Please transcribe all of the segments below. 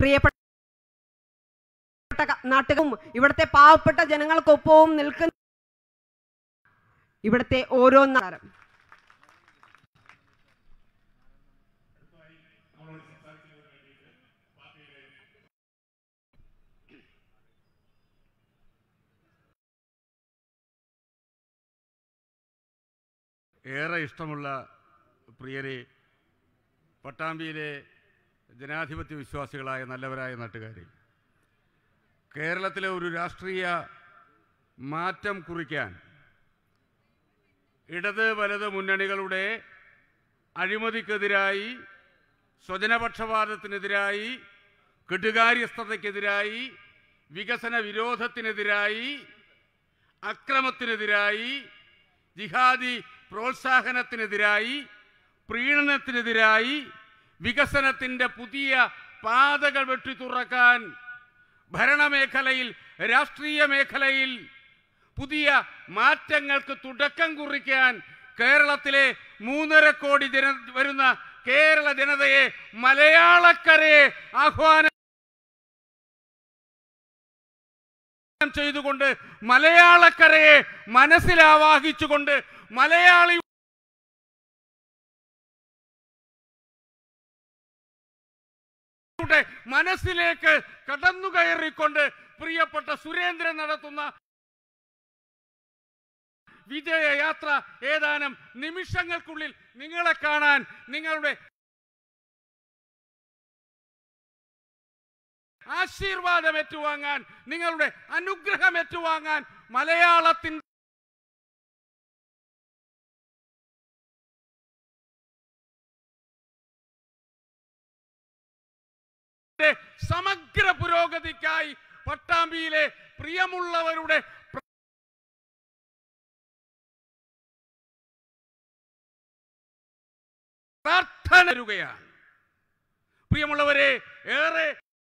പ്രിയപ്പെട്ട നാട്ടുകാരും ഇവിടുത്തെ പാവപ്പെട്ട ജനങ്ങൾക്കൊപ്പവും നിൽക്കുന്ന ഇവിടുത്തെ ഓരോ നഗരം ഏറെ ഇഷ്ടമുള്ള പ്രിയരെ പട്ടാമ്പിയിലെ ജനാധിപത്യ വിശ്വാസികളായ നല്ലവരായ നാട്ടുകാരെ കേരളത്തിലെ ഒരു രാഷ്ട്രീയ മാറ്റം കുറിക്കാൻ ഇടത് വലത് മുന്നണികളുടെ അഴിമതിക്കെതിരായി സ്വജനപക്ഷപാതത്തിനെതിരായി കെടുകാര്യസ്ഥതയ്ക്കെതിരായി വികസന വിരോധത്തിനെതിരായി അക്രമത്തിനെതിരായി ജിഹാദി പ്രോത്സാഹനത്തിനെതിരായി പ്രീണനത്തിനെതിരായി വികസനത്തിൻ്റെ പുതിയ പാതകൾ വെട്ടിത്തുറക്കാൻ ഭരണമേഖലയിൽ രാഷ്ട്രീയ മേഖലയിൽ പുതിയ മാറ്റങ്ങൾക്ക് തുടക്കം കുറിക്കാൻ കേരളത്തിലെ മൂന്നര കോടി ജന വരുന്ന കേരള ജനതയെ മലയാളക്കരയെ ആഹ്വാനം ചെയ്തുകൊണ്ട് മലയാളക്കരയെ മനസ്സിലാവാഹിച്ചുകൊണ്ട് മലയാളി യുടെ മനസ്സിലേക്ക് കടന്നു കയറിക്കൊണ്ട് പ്രിയപ്പെട്ട സുരേന്ദ്രൻ നടത്തുന്ന വിജയയാത്ര ഏതാനും നിമിഷങ്ങൾക്കുള്ളിൽ നിങ്ങളെ കാണാൻ നിങ്ങളുടെ ആശീർവാദം ഏറ്റുവാങ്ങാൻ നിങ്ങളുടെ അനുഗ്രഹം ഏറ്റുവാങ്ങാൻ മലയാളത്തിൻ ന്റെ സമഗ്ര പുരോഗതിക്കായി പട്ടാമ്പിയിലെ പ്രിയമുള്ളവരുടെ പ്ര- പ്രാർത്ഥന തരുകയാണ് പ്രിയമുള്ളവരെ ഏറെ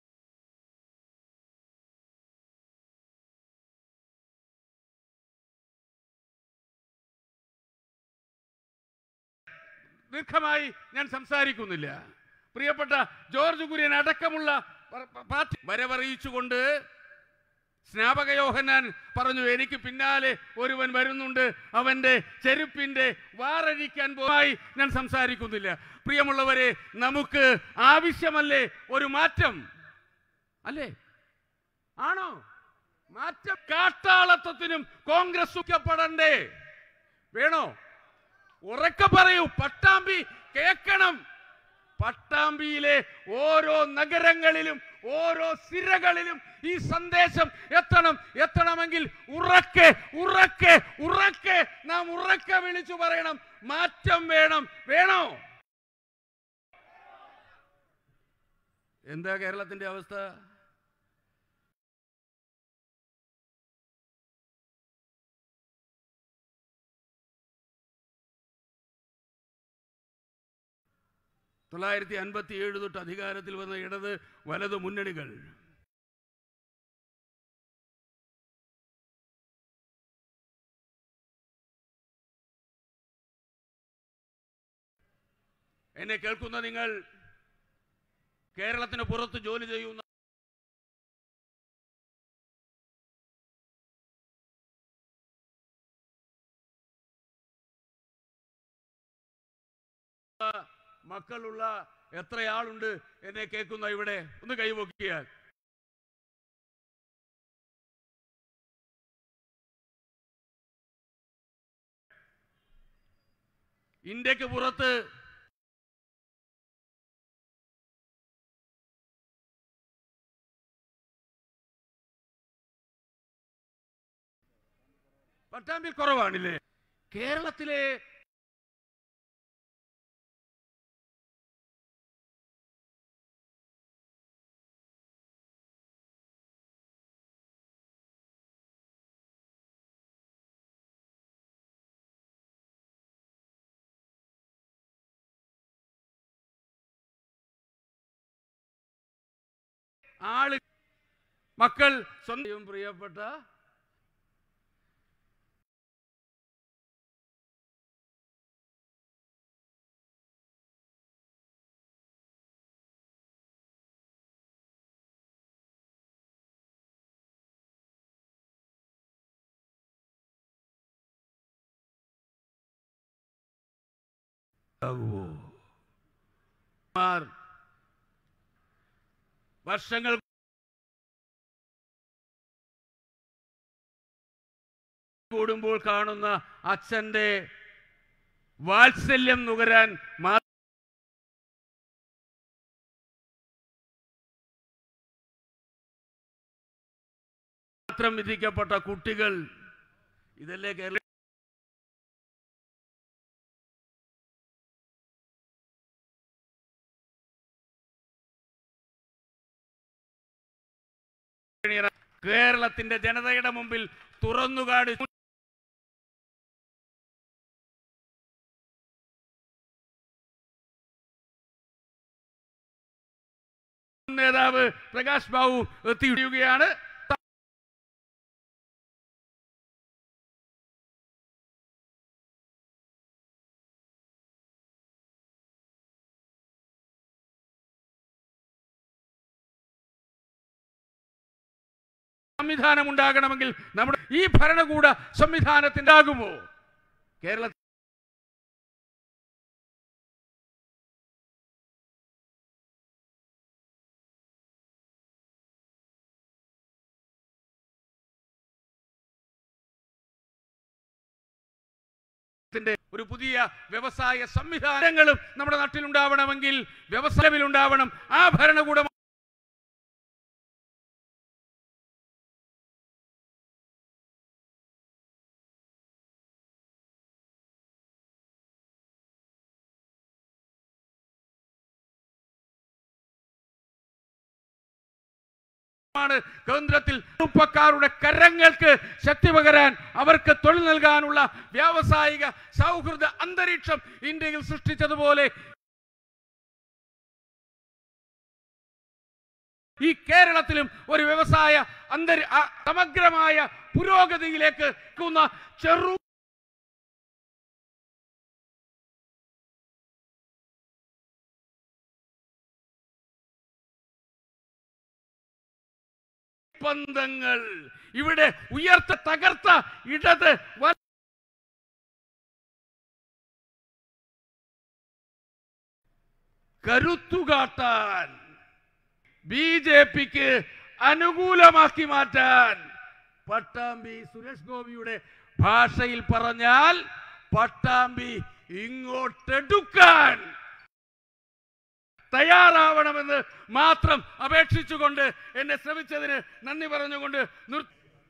ദീർഘമായി ഞാൻ സംസാരിക്കുന്നില്ല പ്രിയപ്പെട്ട ജോർജ് കുര്യൻ അടക്കമുള്ള പ- പ- പാർട്ടി വരവറിയിച്ചുകൊണ്ട് സ്നാപക യോഹന്നാൻ പറഞ്ഞു എനിക്ക് പിന്നാലെ ഒരുവൻ വരുന്നുണ്ട് അവന്റെ ചെരുപ്പിന്റെ വാറഴിക്കാൻ പോയി ഞാൻ സംസാരിക്കുന്നില്ല പ്രിയമുള്ളവരെ നമുക്ക് ആവശ്യമല്ലേ ഒരു മാറ്റം അല്ലേ ആണോ മാറ്റം കാട്ടാളത്വത്തിനും കോൺഗ്രസ് സുഖപ്പെടണ്ടേ വേണോ ഉറക്കെ പറയൂ പട്ടാമ്പി കേൾക്കണം പട്ടാമ്പിയിലെ ഓരോ നഗരങ്ങളിലും ഓരോ സിരകളിലും ഈ സന്ദേശം എത്തണം എത്തണമെങ്കിൽ ഉറക്കെ ഉറക്കെ ഉറക്കെ നാം ഉറക്കെ വിളിച്ചു പറയണം മാറ്റം വേണം വേണോ എന്താ കേരളത്തിന്റെ അവസ്ഥ തൊള്ളായിരത്തി അൻപത്തി ഏഴ് തൊട്ട് അധികാരത്തിൽ വന്ന ഇടത് വലത് മുന്നണികൾ എന്നെ കേൾക്കുന്ന നിങ്ങൾ കേരളത്തിന് പുറത്ത് ജോലി ചെയ്യുന്ന മക്കളുള്ള എത്രയാളുണ്ട് എന്നെ കേൾക്കുന്ന ഇവിടെ ഒന്ന് കൈവക്കിയാൽ ഇന്ത്യക്ക് പുറത്ത് പട്ടാമ്പിൽ കുറവാണില്ലേ കേരളത്തിലെ ആള് മക്കൾ സ്വന്തം പ്രിയപ്പെട്ട ആകുമോ വർഷങ്ങൾ കൂടുമ്പോൾ കാണുന്ന അച്ഛന്റെ വാത്സല്യം നുകരാൻ മാ- മാത്രം വിധിക്കപ്പെട്ട കുട്ടികൾ ഇതല്ലേ കേരള കേരളത്തിന്റെ ജനതയുടെ മുമ്പിൽ തുറന്നുകാട് നേതാവ് പ്രകാശ് ബാബു എത്തിയിരിക്കുകയാണ് സംവിധാനം ഉണ്ടാകണമെങ്കിൽ നമ്മുടെ ഈ ഭരണകൂട സംവിധാനത്തിന്റെ ആകുമോ കേരള ത്തിന്റെ ഒരു പുതിയ വ്യവസായ സംവിധാനങ്ങളും നമ്മുടെ നാട്ടിൽ ഉണ്ടാവണമെങ്കിൽ വ്യവസായത്തിൽ ഉണ്ടാവണം ആ ഭരണകൂടം ാണ് കേന്ദ്രത്തിൽ ചെറുപ്പക്കാരുടെ കരങ്ങൾക്ക് ശക്തി പകരാൻ അവർക്ക് തൊഴിൽ നൽകാനുള്ള വ്യാവസായിക സൗഹൃദ അന്തരീക്ഷം ഇന്ത്യയിൽ സൃഷ്ടിച്ചതുപോലെ ഈ കേരളത്തിലും ഒരു വ്യവസായ അന്തരി അ- സമഗ്രമായ പുരോഗതിയിലേക്ക് ക്കുന്ന ചെറു പന്തങ്ങൾ ഇവിടെ ഉയർത്ത തകർത്ത ഇടത് വ- കരുത്തുകാട്ടാൻ ബി ജെ പിക്ക് അനുകൂലമാക്കി മാറ്റാൻ പട്ടാമ്പി സുരേഷ് ഗോപിയുടെ ഭാഷയിൽ പറഞ്ഞാൽ പട്ടാമ്പി ഇങ്ങോട്ടെടുക്കാൻ തയ്യാറാവണമെന്ന് മാത്രം അപേക്ഷിച്ചുകൊണ്ട് എന്നെ ശ്രമിച്ചതിന് നന്ദി പറഞ്ഞുകൊണ്ട് നിർ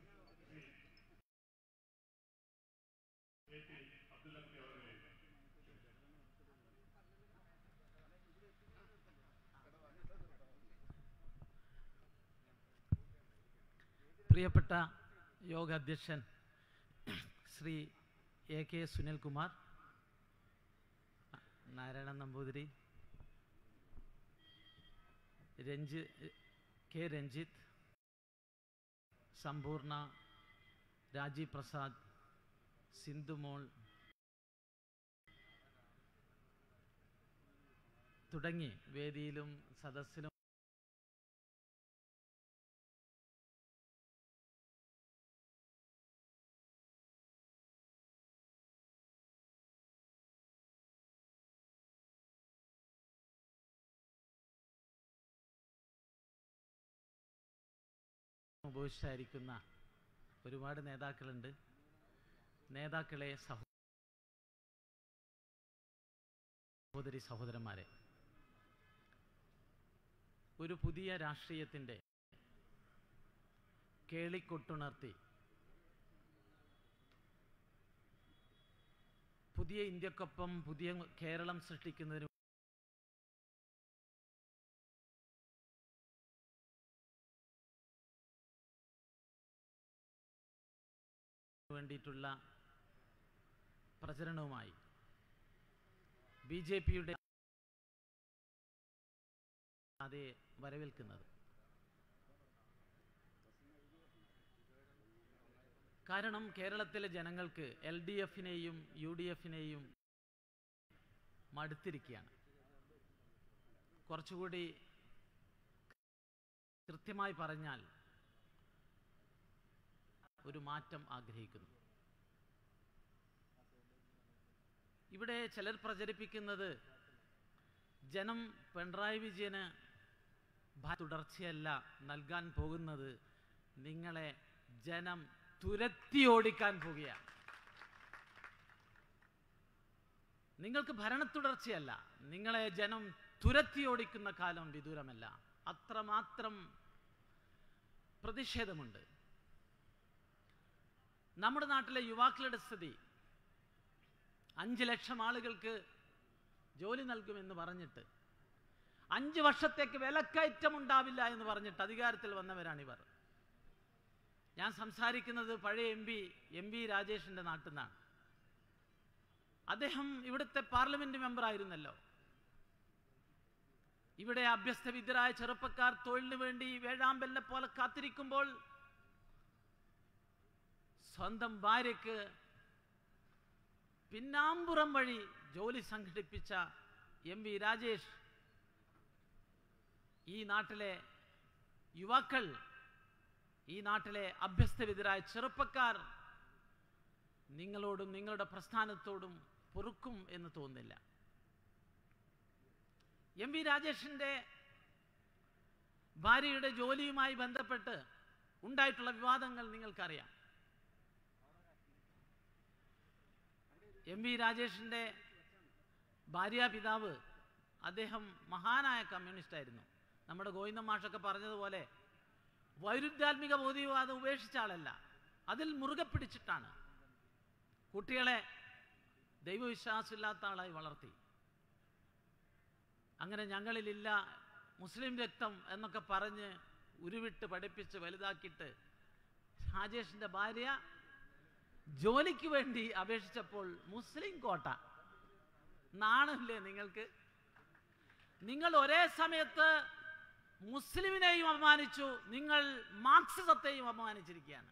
പ്രിയപ്പെട്ട യോഗ അധ്യക്ഷൻ Shri A K Sunilkumar Narayanan Namboothiri Ranji K Ranjith Sampoorna Rajeev Prasad Sindhumol തുടങ്ങി വേദിയിലും സദസ്സിലും ഉപവിഷ്ടായിരിക്കുന്ന ഒരുപാട് നേതാക്കളുണ്ട് നേതാക്കളെ സഹോദരി സഹോദരന്മാരെ ഒരു പുതിയ രാഷ്ട്രീയത്തിൻ്റെ കേളിക്കൊട്ടുണർത്തി പുതിയ ഇന്ത്യക്കൊപ്പം പുതിയ കേരളം സൃഷ്ടിക്കുന്നതിന് വേണ്ടിയിട്ടുള്ള പ്രചരണവുമായി ബി ജെ പിയുടെ അതെ വരവേൽക്കുന്നത് കാരണം കേരളത്തിലെ ജനങ്ങൾക്ക് എൽ ഡി എഫിനെയും യു ഡി എഫിനെയും മടുത്തിരിക്കുകയാണ് കുറച്ചുകൂടി കൃത്യമായി പറഞ്ഞാൽ ഒരു മാറ്റം ആഗ്രഹിക്കുന്നു ഇവിടെ ചിലർ പ്രചരിപ്പിക്കുന്നത് ജനം പിണറായി വിജയന് ഭ- തുടർച്ചയല്ല നൽകാൻ പോകുന്നത് നിങ്ങളെ ജനം തുരത്തി ഓടിക്കാൻ പോകുകയാണ് നിങ്ങൾക്ക് ഭരണ തുടർച്ചയല്ല നിങ്ങളെ ജനം തുരത്തി ഓടിക്കുന്ന കാലം വിദൂരമല്ല അത്രമാത്രം പ്രതിഷേധമുണ്ട് നമ്മുടെ നാട്ടിലെ യുവാക്കളുടെ സ്ഥിതി അഞ്ച് ലക്ഷം ആളുകൾക്ക് ജോലി നൽകുമെന്ന് പറഞ്ഞിട്ട് അഞ്ച് വർഷത്തേക്ക് വിലക്കയറ്റം ഉണ്ടാവില്ല എന്ന് പറഞ്ഞിട്ട് അധികാരത്തിൽ വന്നവരാണിവർ ഞാൻ സംസാരിക്കുന്നത് പഴയ എം പി എം വി രാജേഷിന്റെ നാട്ടിൽ നിന്നാണ് അദ്ദേഹം ഇവിടുത്തെ പാർലമെന്റ് മെമ്പർ ആയിരുന്നല്ലോ ഇവിടെ അഭ്യസ്തവിദ്യരായ ചെറുപ്പക്കാർ തൊഴിലിന് വേണ്ടി വേഴാമ്പലിനെ പോലെ കാത്തിരിക്കുമ്പോൾ സ്വന്തം ഭാര്യയ്ക്ക് പിന്നാമ്പുറം വഴി ജോലി സംഘടിപ്പിച്ച എം വി രാജേഷ് ഈ നാട്ടിലെ യുവാക്കൾ ഈ നാട്ടിലെ അഭ്യസ്തവിദ്യരായ ചെറുപ്പക്കാർ നിങ്ങളോടും നിങ്ങളുടെ പ്രസ്ഥാനത്തോടും പൊറുക്കും എന്ന് തോന്നുന്നില്ല എം വി രാജേഷിന്റെ ഭാര്യയുടെ ജോലിയുമായി ബന്ധപ്പെട്ട് ഉണ്ടായിട്ടുള്ള വിവാദങ്ങൾ നിങ്ങൾക്കറിയാം എം വി രാജേഷിന്റെ ഭാര്യാപിതാവ് അദ്ദേഹം മഹാനായ കമ്മ്യൂണിസ്റ്റ് ആയിരുന്നു നമ്മുടെ ഗോവിന്ദ മാഷൊക്കെ പറഞ്ഞതുപോലെ വൈരുദ്ധ്യാത്മിക ഭൗതികവാദം ഉപേക്ഷിച്ച ആളല്ല അതിൽ മുറുകെ പിടിച്ചിട്ടാണ് കുട്ടികളെ ദൈവവിശ്വാസമില്ലാത്ത ആളായി വളർത്തി അങ്ങനെ ഞങ്ങളിലില്ല മുസ്ലിം രക്തം എന്നൊക്കെ പറഞ്ഞ് ഉരുവിട്ട് പഠിപ്പിച്ച് വലുതാക്കിയിട്ട് രാജേഷിന്റെ ഭാര്യ ജോലിക്ക് വേണ്ടി അപേക്ഷിച്ചപ്പോൾ മുസ്ലിം കോട്ട നാണമില്ലേ നിങ്ങൾക്ക് നിങ്ങൾ ഒരേ സമയത്ത് മുസ്ലിമിനെയും അപമാനിച്ചു നിങ്ങൾ മാർക്സിസത്തെയും അപമാനിച്ചിരിക്കുകയാണ്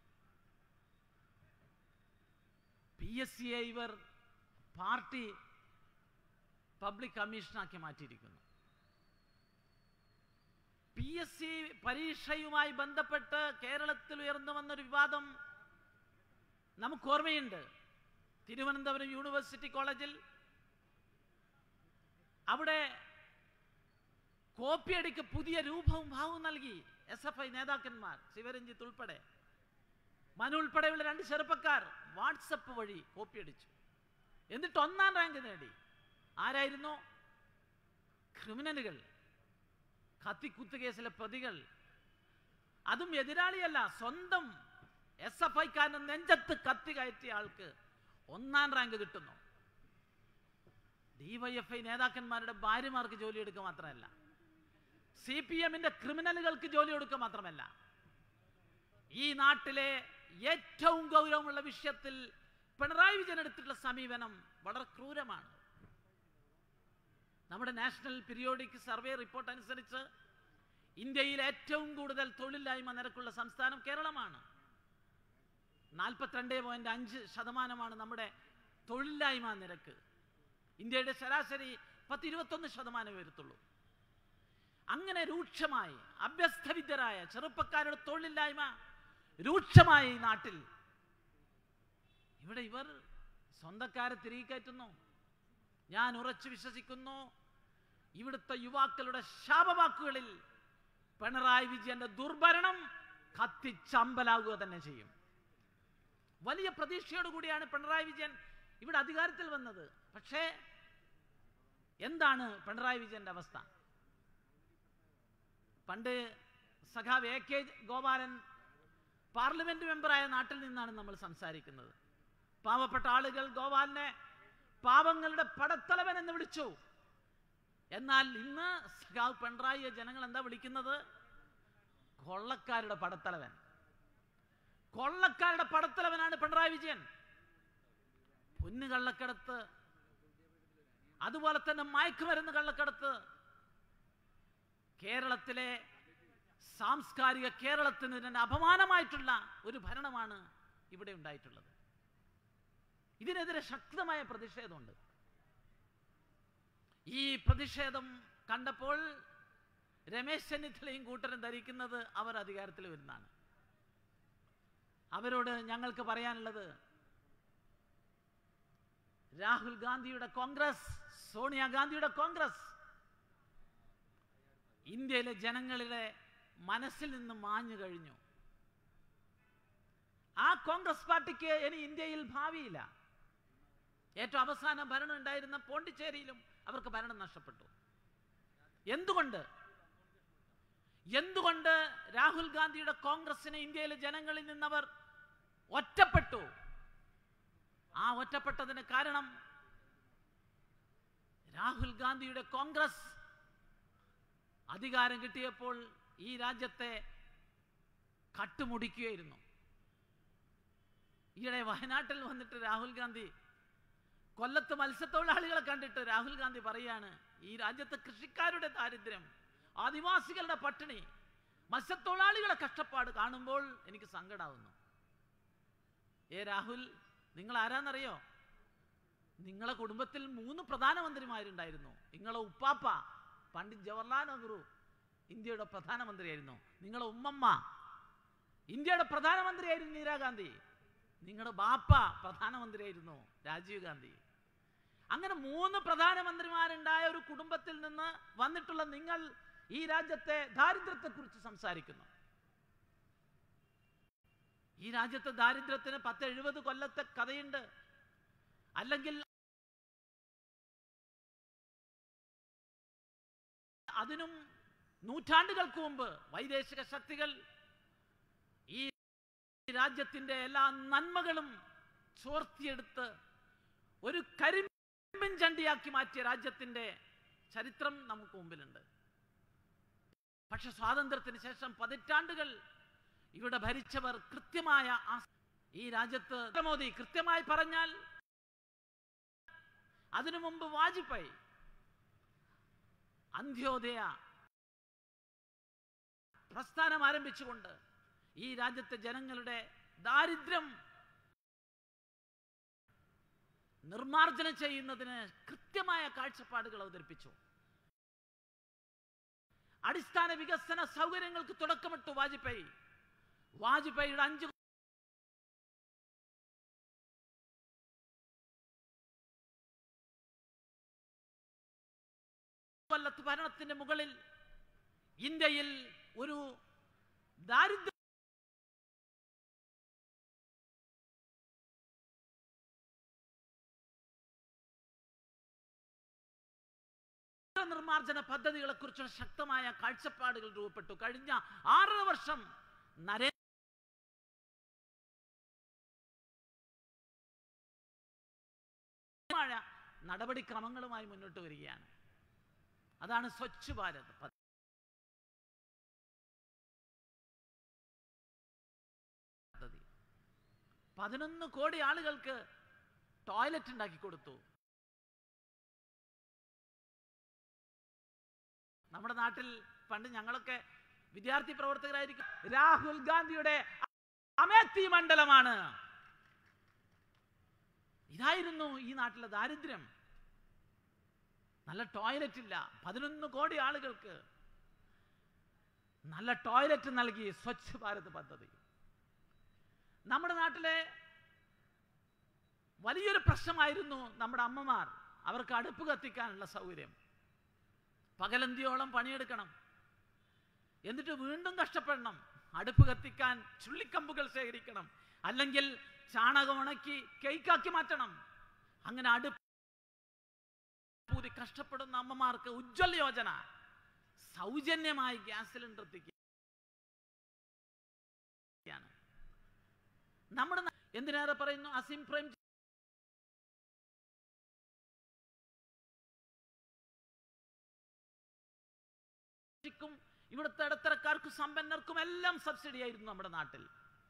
പി എസ് സിയെ ഇവർ പാർട്ടി പബ്ലിക് കമ്മീഷനാക്കി മാറ്റിയിരിക്കുന്നു പി എസ് സി പരീക്ഷയുമായി ബന്ധപ്പെട്ട് കേരളത്തിൽ ഉയർന്നു വന്നൊരു വിവാദം നമുക്ക് ഓർമ്മയുണ്ട് തിരുവനന്തപുരം യൂണിവേഴ്സിറ്റി കോളേജിൽ അവിടെ കോപ്പിയടിക്ക് പുതിയ രൂപവും ഭാവവും നൽകി എസ് എഫ് ഐ നേതാക്കന്മാർ ശിവരഞ്ജിത്ത് ഉൾപ്പെടെ മനു ഉൾപ്പെടെയുള്ള രണ്ട് ചെറുപ്പക്കാർ വാട്സപ്പ് വഴി കോപ്പിയടിച്ചു എന്നിട്ട് ഒന്നാം റാങ്ക് നേടി ആരായിരുന്നു ക്രിമിനലുകൾ കത്തിക്കുത്ത് കേസിലെ പ്രതികൾ അതും എതിരാളിയല്ല സ്വന്തം എസ് എഫ് ഐക്കാരന് നെഞ്ചത്ത് കത്തി കയറ്റിയ ആൾക്ക് ഒന്നാം റാങ്ക് കിട്ടുന്നു ഡിവൈഎഫ്ഐ നേതാക്കന്മാരുടെ ഭാര്യമാർക്ക് ജോലി എടുക്കുക മാത്രമല്ല സി പി എമ്മിന്റെ ക്രിമിനലുകൾക്ക് ജോലി കൊടുക്കുക മാത്രമല്ല ഈ നാട്ടിലെ ഏറ്റവും ഗൗരവമുള്ള വിഷയത്തിൽ പിണറായി വിജയൻ എടുത്തിട്ടുള്ള സമീപനം വളരെ ക്രൂരമാണ് നമ്മുടെ നാഷണൽ പീരിയോഡിക് സർവേ റിപ്പോർട്ട് അനുസരിച്ച് ഇന്ത്യയിൽ ഏറ്റവും കൂടുതൽ തൊഴിലില്ലായ്മ നിരക്കുള്ള സംസ്ഥാനം കേരളമാണ് നാൽപ്പത്തിരണ്ട് പോയിന്റ് അഞ്ച് ശതമാനമാണ് നമ്മുടെ തൊഴിലില്ലായ്മ നിരക്ക് ഇന്ത്യയുടെ ശരാശരി പത്ത് ഇരുപത്തൊന്ന് ശതമാനം വരത്തുള്ളൂ അങ്ങനെ രൂക്ഷമായി അഭ്യസ്തവിദ്യരായ ചെറുപ്പക്കാരുടെ തൊഴിലില്ലായ്മ രൂക്ഷമായ ഈ നാട്ടിൽ ഇവിടെ ഇവർ സ്വന്തക്കാരെ തിരികെ കയറ്റുന്നു ഞാൻ ഉറച്ചു വിശ്വസിക്കുന്നു ഇവിടുത്തെ യുവാക്കളുടെ ശാപവാക്കുകളിൽ പിണറായി വിജയന്റെ ദുർഭരണം കത്തിച്ചമ്പലാകുക തന്നെ ചെയ്യും വലിയ പ്രതീക്ഷയോടുകൂടിയാണ് പിണറായി വിജയൻ ഇവിടെ അധികാരത്തിൽ വന്നത് പക്ഷേ എന്താണ് പിണറായി വിജയന്റെ അവസ്ഥ പണ്ട് സഖാവ് എ കെ ഗോപാലൻ പാർലമെന്റ് മെമ്പറായ നാട്ടിൽ നിന്നാണ് നമ്മൾ സംസാരിക്കുന്നത് പാവപ്പെട്ട ആളുകൾ ഗോപാലിനെ പാവങ്ങളുടെ പടത്തലവൻ എന്ന് വിളിച്ചു എന്നാൽ ഇന്ന് സഖാവ് പിണറായിയെ ജനങ്ങൾ എന്താ വിളിക്കുന്നത് കൊള്ളക്കാരുടെ പടത്തലവൻ കൊള്ളക്കാരുടെ പടത്തലവനാണ് പിണറായി വിജയൻ പൊന്ന് കള്ളക്കടത്ത് അതുപോലെ തന്നെ മയക്കുമരുന്ന് കള്ളക്കടത്ത് കേരളത്തിലെ സാംസ്കാരിക കേരളത്തിന് തന്നെ അപമാനമായിട്ടുള്ള ഒരു ഭരണമാണ് ഇവിടെ ഉണ്ടായിട്ടുള്ളത് ഇതിനെതിരെ ശക്തമായ പ്രതിഷേധമുണ്ട് ഈ പ്രതിഷേധം കണ്ടപ്പോൾ രമേശ് ചെന്നിത്തലയും കൂട്ടരും ധരിക്കുന്നത് അവർ അധികാരത്തിൽ വരുന്നതാണ് അവരോട് ഞങ്ങൾക്ക് പറയാനുള്ളത് രാഹുൽ ഗാന്ധിയുടെ കോൺഗ്രസ് സോണിയാഗാന്ധിയുടെ കോൺഗ്രസ് ഇന്ത്യയിലെ ജനങ്ങളുടെ മനസ്സിൽ നിന്ന് മാഞ്ഞു കഴിഞ്ഞു ആ കോൺഗ്രസ് പാർട്ടിക്ക് ഇനി ഇന്ത്യയിൽ ഭാവിയില്ല ഏറ്റവും അവസാനം ഭരണം ഉണ്ടായിരുന്ന പോണ്ടിച്ചേരിയിലും അവർക്ക് ഭരണം നഷ്ടപ്പെട്ടു എന്തുകൊണ്ട് എന്തുകൊണ്ട് രാഹുൽ ഗാന്ധിയുടെ കോൺഗ്രസിനെ ഇന്ത്യയിലെ ജനങ്ങളിൽ നിന്നവർ ഒറ്റപ്പെട്ടു ആ ഒറ്റപ്പെട്ടതിന് കാരണം രാഹുൽ ഗാന്ധിയുടെ കോൺഗ്രസ് അധികാരം കിട്ടിയപ്പോൾ ഈ രാജ്യത്തെ കട്ടുമുടിക്കുകയായിരുന്നു ഈയിടെ വയനാട്ടിൽ വന്നിട്ട് രാഹുൽ ഗാന്ധി കൊല്ലത്ത് മത്സ്യത്തൊഴിലാളികളെ കണ്ടിട്ട് രാഹുൽ ഗാന്ധി പറയാണ് ഈ രാജ്യത്തെ കൃഷിക്കാരുടെ ദാരിദ്ര്യം ആദിവാസികളുടെ പട്ടിണി മത്സ്യത്തൊഴിലാളികളെ കഷ്ടപ്പാട് കാണുമ്പോൾ എനിക്ക് സങ്കടാവുന്നു ഏ രാഹുൽ നിങ്ങൾ ആരാന്നറിയോ നിങ്ങളെ കുടുംബത്തിൽ മൂന്ന് പ്രധാനമന്ത്രിമാരുണ്ടായിരുന്നു നിങ്ങളെ ഉപ്പാപ്പ പണ്ഡിറ്റ് ജവഹർലാൽ നെഹ്റു ഇന്ത്യയുടെ പ്രധാനമന്ത്രിയായിരുന്നു നിങ്ങളെ ഉമ്മമ്മ ഇന്ത്യയുടെ പ്രധാനമന്ത്രിയായിരുന്നു ഇന്ദിരാഗാന്ധി നിങ്ങളുടെ ബാപ്പ പ്രധാനമന്ത്രിയായിരുന്നു രാജീവ് ഗാന്ധി അങ്ങനെ മൂന്ന് പ്രധാനമന്ത്രിമാരുണ്ടായ ഒരു കുടുംബത്തിൽ നിന്ന് വന്നിട്ടുള്ള നിങ്ങൾ ഈ രാജ്യത്തെ ദാരിദ്ര്യത്തെക്കുറിച്ച് സംസാരിക്കുന്നു ഈ രാജ്യത്തെ ദാരിദ്ര്യത്തിന് പത്ത് എഴുപത് കൊല്ലത്തെ കഥയുണ്ട് അല്ലെങ്കിൽ അതിനും നൂറ്റാണ്ടുകൾക്ക് മുമ്പ് വൈദേശിക ശക്തികൾ ഈ രാജ്യത്തിന്റെ എല്ലാ നന്മകളും ചോർത്തിയെടുത്ത് ഒരു കരിമ്പിൻ ചണ്ടിയാക്കി മാറ്റിയ രാജ്യത്തിന്റെ ചരിത്രം നമുക്ക് മുമ്പിലുണ്ട് പക്ഷെ സ്വാതന്ത്ര്യത്തിന് ശേഷം പതിറ്റാണ്ടുകൾ ഇവിടെ ഭരിച്ചവർ കൃത്യമായ ആ- ഈ രാജ്യത്ത് മോദി കൃത്യമായി പറഞ്ഞാൽ അതിനു മുമ്പ് വാജ്പേയി അന്ത്യോദയ പ്രസ്ഥാനം ആരംഭിച്ചുകൊണ്ട് ഈ രാജ്യത്തെ ജനങ്ങളുടെ ദാരിദ്ര്യം നിർമാർജനം ചെയ്യുന്നതിന് കൃത്യമായ കാഴ്ചപ്പാടുകൾ അവതരിപ്പിച്ചു അടിസ്ഥാന വികസന സൗകര്യങ്ങൾക്ക് തുടക്കമിട്ടു വാജ്പേയി വാജ്പേയിയുടെ അഞ്ച് കൊല്ലത്ത് ഭരണത്തിന്റെ മുകളിൽ ഇന്ത്യയിൽ ഒരു ദാരിദ്ര്യ നിർമ്മാർജ്ജന പദ്ധതികളെ കുറിച്ചുള്ള ശക്തമായ കാഴ്ചപ്പാടുകൾ രൂപപ്പെട്ടു കഴിഞ്ഞ ആറര വർഷം നരേ നടപടിക്രമങ്ങളുമായി മുന്നോട്ട് വരികയാണ് അതാണ് സ്വച്ഛ് ഭാരത് പദ്ധതി പദ്ധതി പതിനൊന്ന് കോടി ആളുകൾക്ക് ടോയ്ലറ്റ് ഉണ്ടാക്കി കൊടുത്തു നമ്മുടെ നാട്ടിൽ പണ്ട് ഞങ്ങളൊക്കെ വിദ്യാർത്ഥി പ്രവർത്തകരായിരിക്കും രാഹുൽ ഗാന്ധിയുടെ അമേത്തി മണ്ഡലമാണ് ഇതായിരുന്നു ഈ നാട്ടിലെ ദാരിദ്ര്യം നല്ല ടോയ്ലറ്റ് ഇല്ല പതിനൊന്ന് കോടി ആളുകൾക്ക് നല്ല ടോയ്ലറ്റ് നൽകി സ്വച്ഛ് ഭാരത് പദ്ധതി നമ്മുടെ നാട്ടിലെ വലിയൊരു പ്രശ്നമായിരുന്നു നമ്മുടെ അമ്മമാർ അവർക്ക് അടുപ്പ് കത്തിക്കാനുള്ള സൗകര്യം പകലന്തിയോളം പണിയെടുക്കണം എന്നിട്ട് വീണ്ടും കഷ്ടപ്പെടണം അടുപ്പ് കത്തിക്കാൻ ചുള്ളിക്കമ്പുകൾ ശേഖരിക്കണം അല്ലെങ്കിൽ ചാണകം ഉണക്കി കേക്കാക്കി മാറ്റണം അങ്ങനെ അടുപ്പ് ഊതി കഷ്ടപ്പെടുന്ന അമ്മമാർക്ക് ഉജ്ജ്വല യോജന സൗജന്യമായി ഗ്യാസ് സിലിണ്ടർ എത്തിക്കുകയാണ് നമ്മുടെ നാ- എന്തിനേറെ പറയുന്നു അസിം പ്രേം ക്കും ഇവിടുത്തെ ഇടത്തരക്കാർക്കും സമ്പന്നർക്കും എല്ലാം സബ്സിഡി ആയിരുന്നു നമ്മുടെ നാട്ടിൽ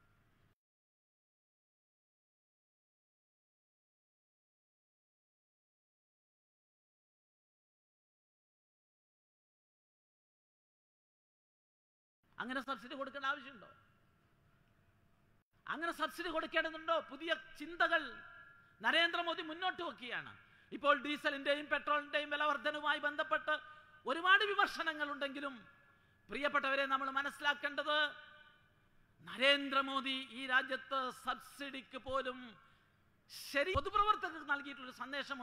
അങ്ങനെ സബ്സിഡി കൊടുക്കേണ്ട ആവശ്യമുണ്ടോ അങ്ങനെ സബ്സിഡി കൊടുക്കേണ്ടതുണ്ടോ പുതിയ ചിന്തകൾ നരേന്ദ്രമോദി മുന്നോട്ട് വെക്കുകയാണ് ഇപ്പോൾ ഡീസലിന്റെയും പെട്രോളിന്റെയും വില വർധനവുമായി ബന്ധപ്പെട്ട് ഒരുപാട് വിമർശനങ്ങൾ ഉണ്ടെങ്കിലും പ്രിയപ്പെട്ടവരെ നമ്മൾ മനസ്സിലാക്കേണ്ടത് നരേന്ദ്രമോദി ഈ രാജ്യത്ത് സബ്സിഡിക്ക് പോലും ശരി പൊതുപ്രവർത്തകർക്ക് നൽകിയിട്ടുള്ള സന്ദേശം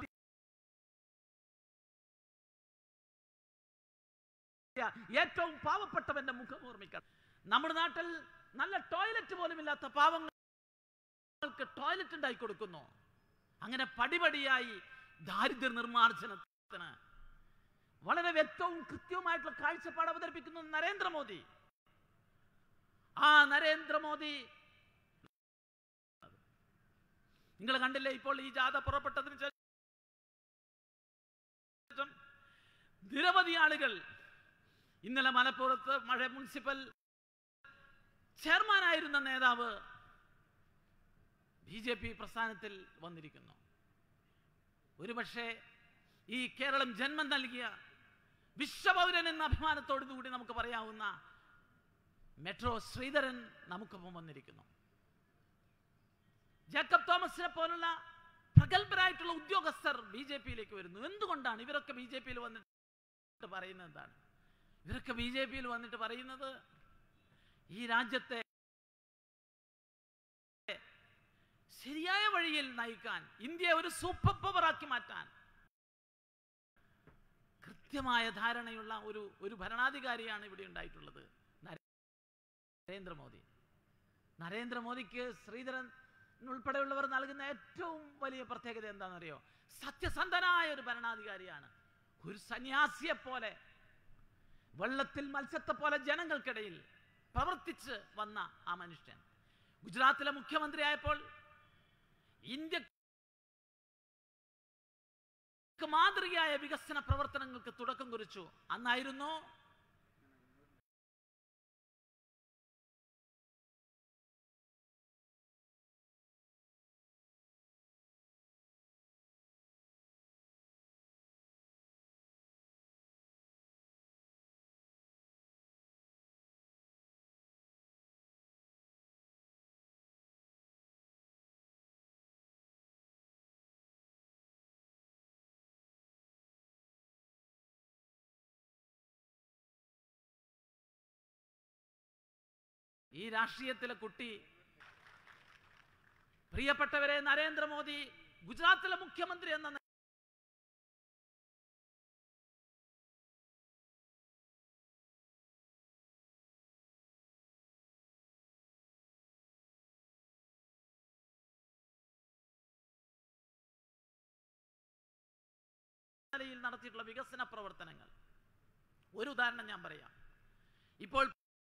ഏറ്റവും പാവപ്പെട്ടവന്റെ മുഖം ഓർമ്മിക്കണം നമ്മുടെ നാട്ടിൽ നല്ല ടോയ്ലറ്റ് പോലും ഇല്ലാത്ത പാവങ്ങൾക്ക് ടോയ്ലറ്റ് ഉണ്ടാക്കി കൊടുക്കുന്നു അങ്ങനെ പടിപടിയായി ദാരിദ്ര്യ നിർമ്മാർജ്ജനത്തിന് വളരെ വ്യക്തവും കൃത്യവുമായിട്ടുള്ള കാഴ്ചപ്പാട് അവതരിപ്പിക്കുന്നു നരേന്ദ്രമോദി ആ നരേന്ദ്രമോദി നിങ്ങൾ കണ്ടില്ലേ ഇപ്പോൾ ഈ ജാഥ പുറപ്പെട്ടതിന് ശേഷം നിരവധി ആളുകൾ ഇന്നലെ മലപ്പുറത്ത് മഴ മുനിസിപ്പൽ ചെയർമാനായിരുന്ന നേതാവ് ബി ജെ പി പ്രസ്ഥാനത്തിൽ വന്നിരിക്കുന്നു ഒരുപക്ഷെ ഈ കേരളം ജന്മം നൽകിയ വിശ്വപൗരൻ എന്ന അഭിമാനത്തോടു കൂടി നമുക്ക് പറയാവുന്ന മെട്രോ ശ്രീധരൻ നമുക്കൊപ്പം വന്നിരിക്കുന്നു ജേക്കബ് തോമസിനെ പോലുള്ള പ്രഗത്ഭരായിട്ടുള്ള ഉദ്യോഗസ്ഥർ ബി ജെ പിയിലേക്ക് വരുന്നു എന്തുകൊണ്ടാണ് ഇവരൊക്കെ ബി ജെ പിയിൽ വന്നിട്ട് പറയുന്നത് എന്താണ് ഇവരൊക്കെ ബി ജെ പിയിൽ വന്നിട്ട് പറയുന്നത് ഈ രാജ്യത്തെ ശരിയായ വഴിയിൽ നയിക്കാൻ ഇന്ത്യയെ ഒരു സൂപ്പർ പവറാക്കി മാറ്റാൻ കൃത്യമായ ധാരണയുള്ള ഒരു ഒരു ഭരണാധികാരിയാണ് ഇവിടെ ഉണ്ടായിട്ടുള്ളത് നരേന്ദ്രമോദി നരേന്ദ്രമോദിക്ക് ശ്രീധരൻ ഉൾപ്പെടെയുള്ളവർ നൽകുന്ന ഏറ്റവും വലിയ പ്രത്യേകത എന്താണെന്നറിയോ സത്യസന്ധനായ ഒരു ഭരണാധികാരിയാണ് ഒരു സന്യാസിയെ പോലെ വെള്ളത്തിൽ മത്സ്യത്തെ പോലെ ജനങ്ങൾക്കിടയിൽ പ്രവർത്തിച്ച് വന്ന ആ മനുഷ്യൻ ഗുജറാത്തിലെ മുഖ്യമന്ത്രി ആയപ്പോൾ ഇന്ത്യ മാതൃകയായ വികസന പ്രവർത്തനങ്ങൾക്ക് തുടക്കം കുറിച്ചു അന്നായിരുന്നു ഈ രാഷ്ട്രീയത്തിലെ കുട്ടി പ്രിയപ്പെട്ടവരെ നരേന്ദ്രമോദി ഗുജറാത്തിലെ മുഖ്യമന്ത്രി എന്ന നി- നിലയിൽ നടത്തിയിട്ടുള്ള വികസന പ്രവർത്തനങ്ങൾ ഒരു ഉദാഹരണം ഞാൻ പറയാം ഇപ്പോൾ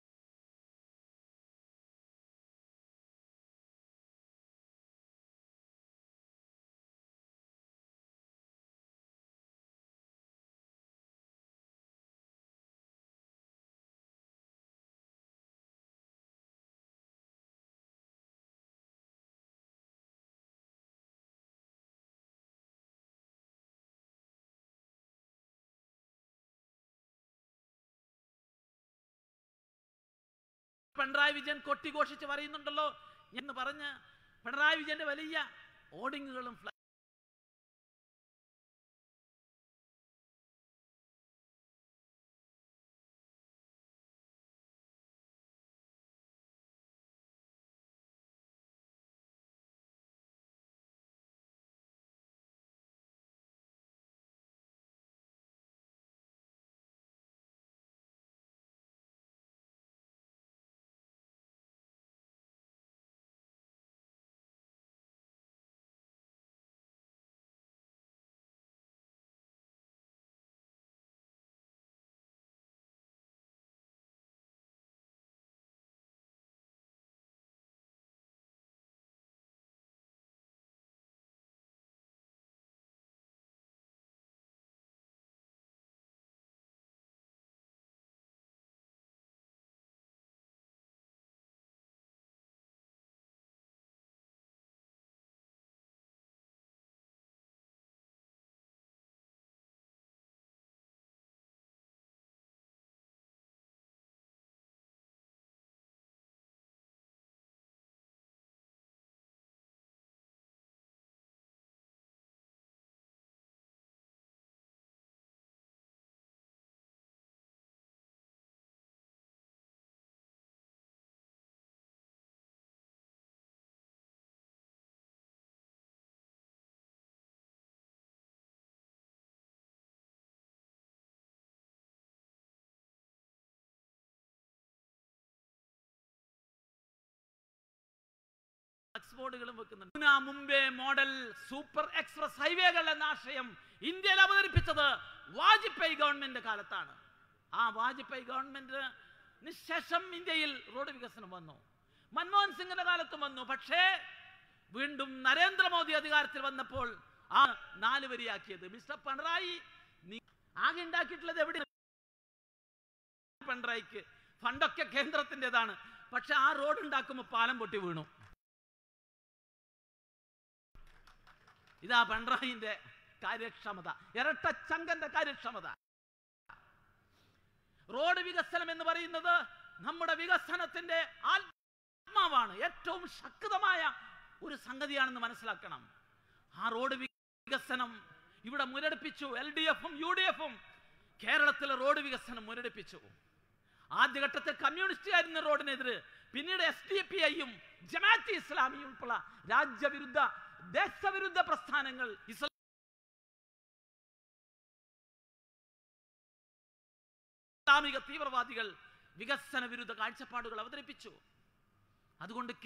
പിണറായി വിജയൻ കൊട്ടിഘോഷിച്ച് പറയുന്നുണ്ടല്ലോ എന്ന് പറഞ്ഞ് പിണറായി വിജയന്റെ വലിയ ഓഡിങ്ങുകളും ഫ്ല- എക്സ്പ്രസ് ബോർഡുകളും വെക്കുന്നുണ്ട് Pune Mumbai model super express ഹൈവേകൾ എന്ന ആശയം ഇന്ത്യയിൽ അവതരിപ്പിച്ചത് വാജ്പേയി ഗവൺമെന്റ് കാലത്താണ് ആ വാജ്പേയി ഗവൺമെന്റിന് ശേഷം ഇന്ത്യയിൽ റോഡ് വികസനം വന്നു മൻമോഹൻ സിംഗിന്റെ കാലത്തും വന്നു പക്ഷേ വീണ്ടും നരേന്ദ്രമോദി അധികാരത്തിൽ വന്നപ്പോൾ ആ നാല് വരിയാക്കിയത് മിസ്റ്റർ പിണറായി നീ- ആകെ ഉണ്ടാക്കിയിട്ടുള്ളത് എവിടെ പിണറായിക്ക് ഫണ്ടൊക്കെ കേന്ദ്രത്തിൻ്റെതാണ് പക്ഷെ ആ റോഡ് ഉണ്ടാക്കുമ്പോൾ പാലം പൊട്ടി വീണു ഇതാ പിണറായിന്റെ കാര്യക്ഷമത ഇരട്ടച്ചങ്കന്റെ കാര്യക്ഷമത റോഡ് വികസനം എന്ന് പറയുന്നത് നമ്മുടെ വികസനത്തിന്റെ ആത്മാവാണ് ഏറ്റവും ശക്തമായ ഒരു സംഗതിയാണെന്ന് മനസ്സിലാക്കണം ആ റോഡ് വികസനം ഇവിടെ മുരടിപ്പിച്ചു എൽ ഡി എഫും യു ഡി എഫും കേരളത്തിലെ റോഡ് വികസനം മുരടിപ്പിച്ചു ആദ്യഘട്ടത്തിൽ കമ്മ്യൂണിസ്റ്റുകാരുന്ന റോഡിനെതിരെ പിന്നീട് എസ് ഡി പി ഐയും ജമാഅത്ത് ഇസ്ലാമിയും ഉൾപ്പെടെ രാജ്യവിരുദ്ധ ദേശവിരുദ്ധ പ്രസ്ഥാനങ്ങൾ ഇസ്ലാമിക തീവ്രവാദികൾ വികസന വിരുദ്ധ കാഴ്ചപ്പാടുകൾ അവതരിപ്പിച്ചു അതുകൊണ്ട് കേ-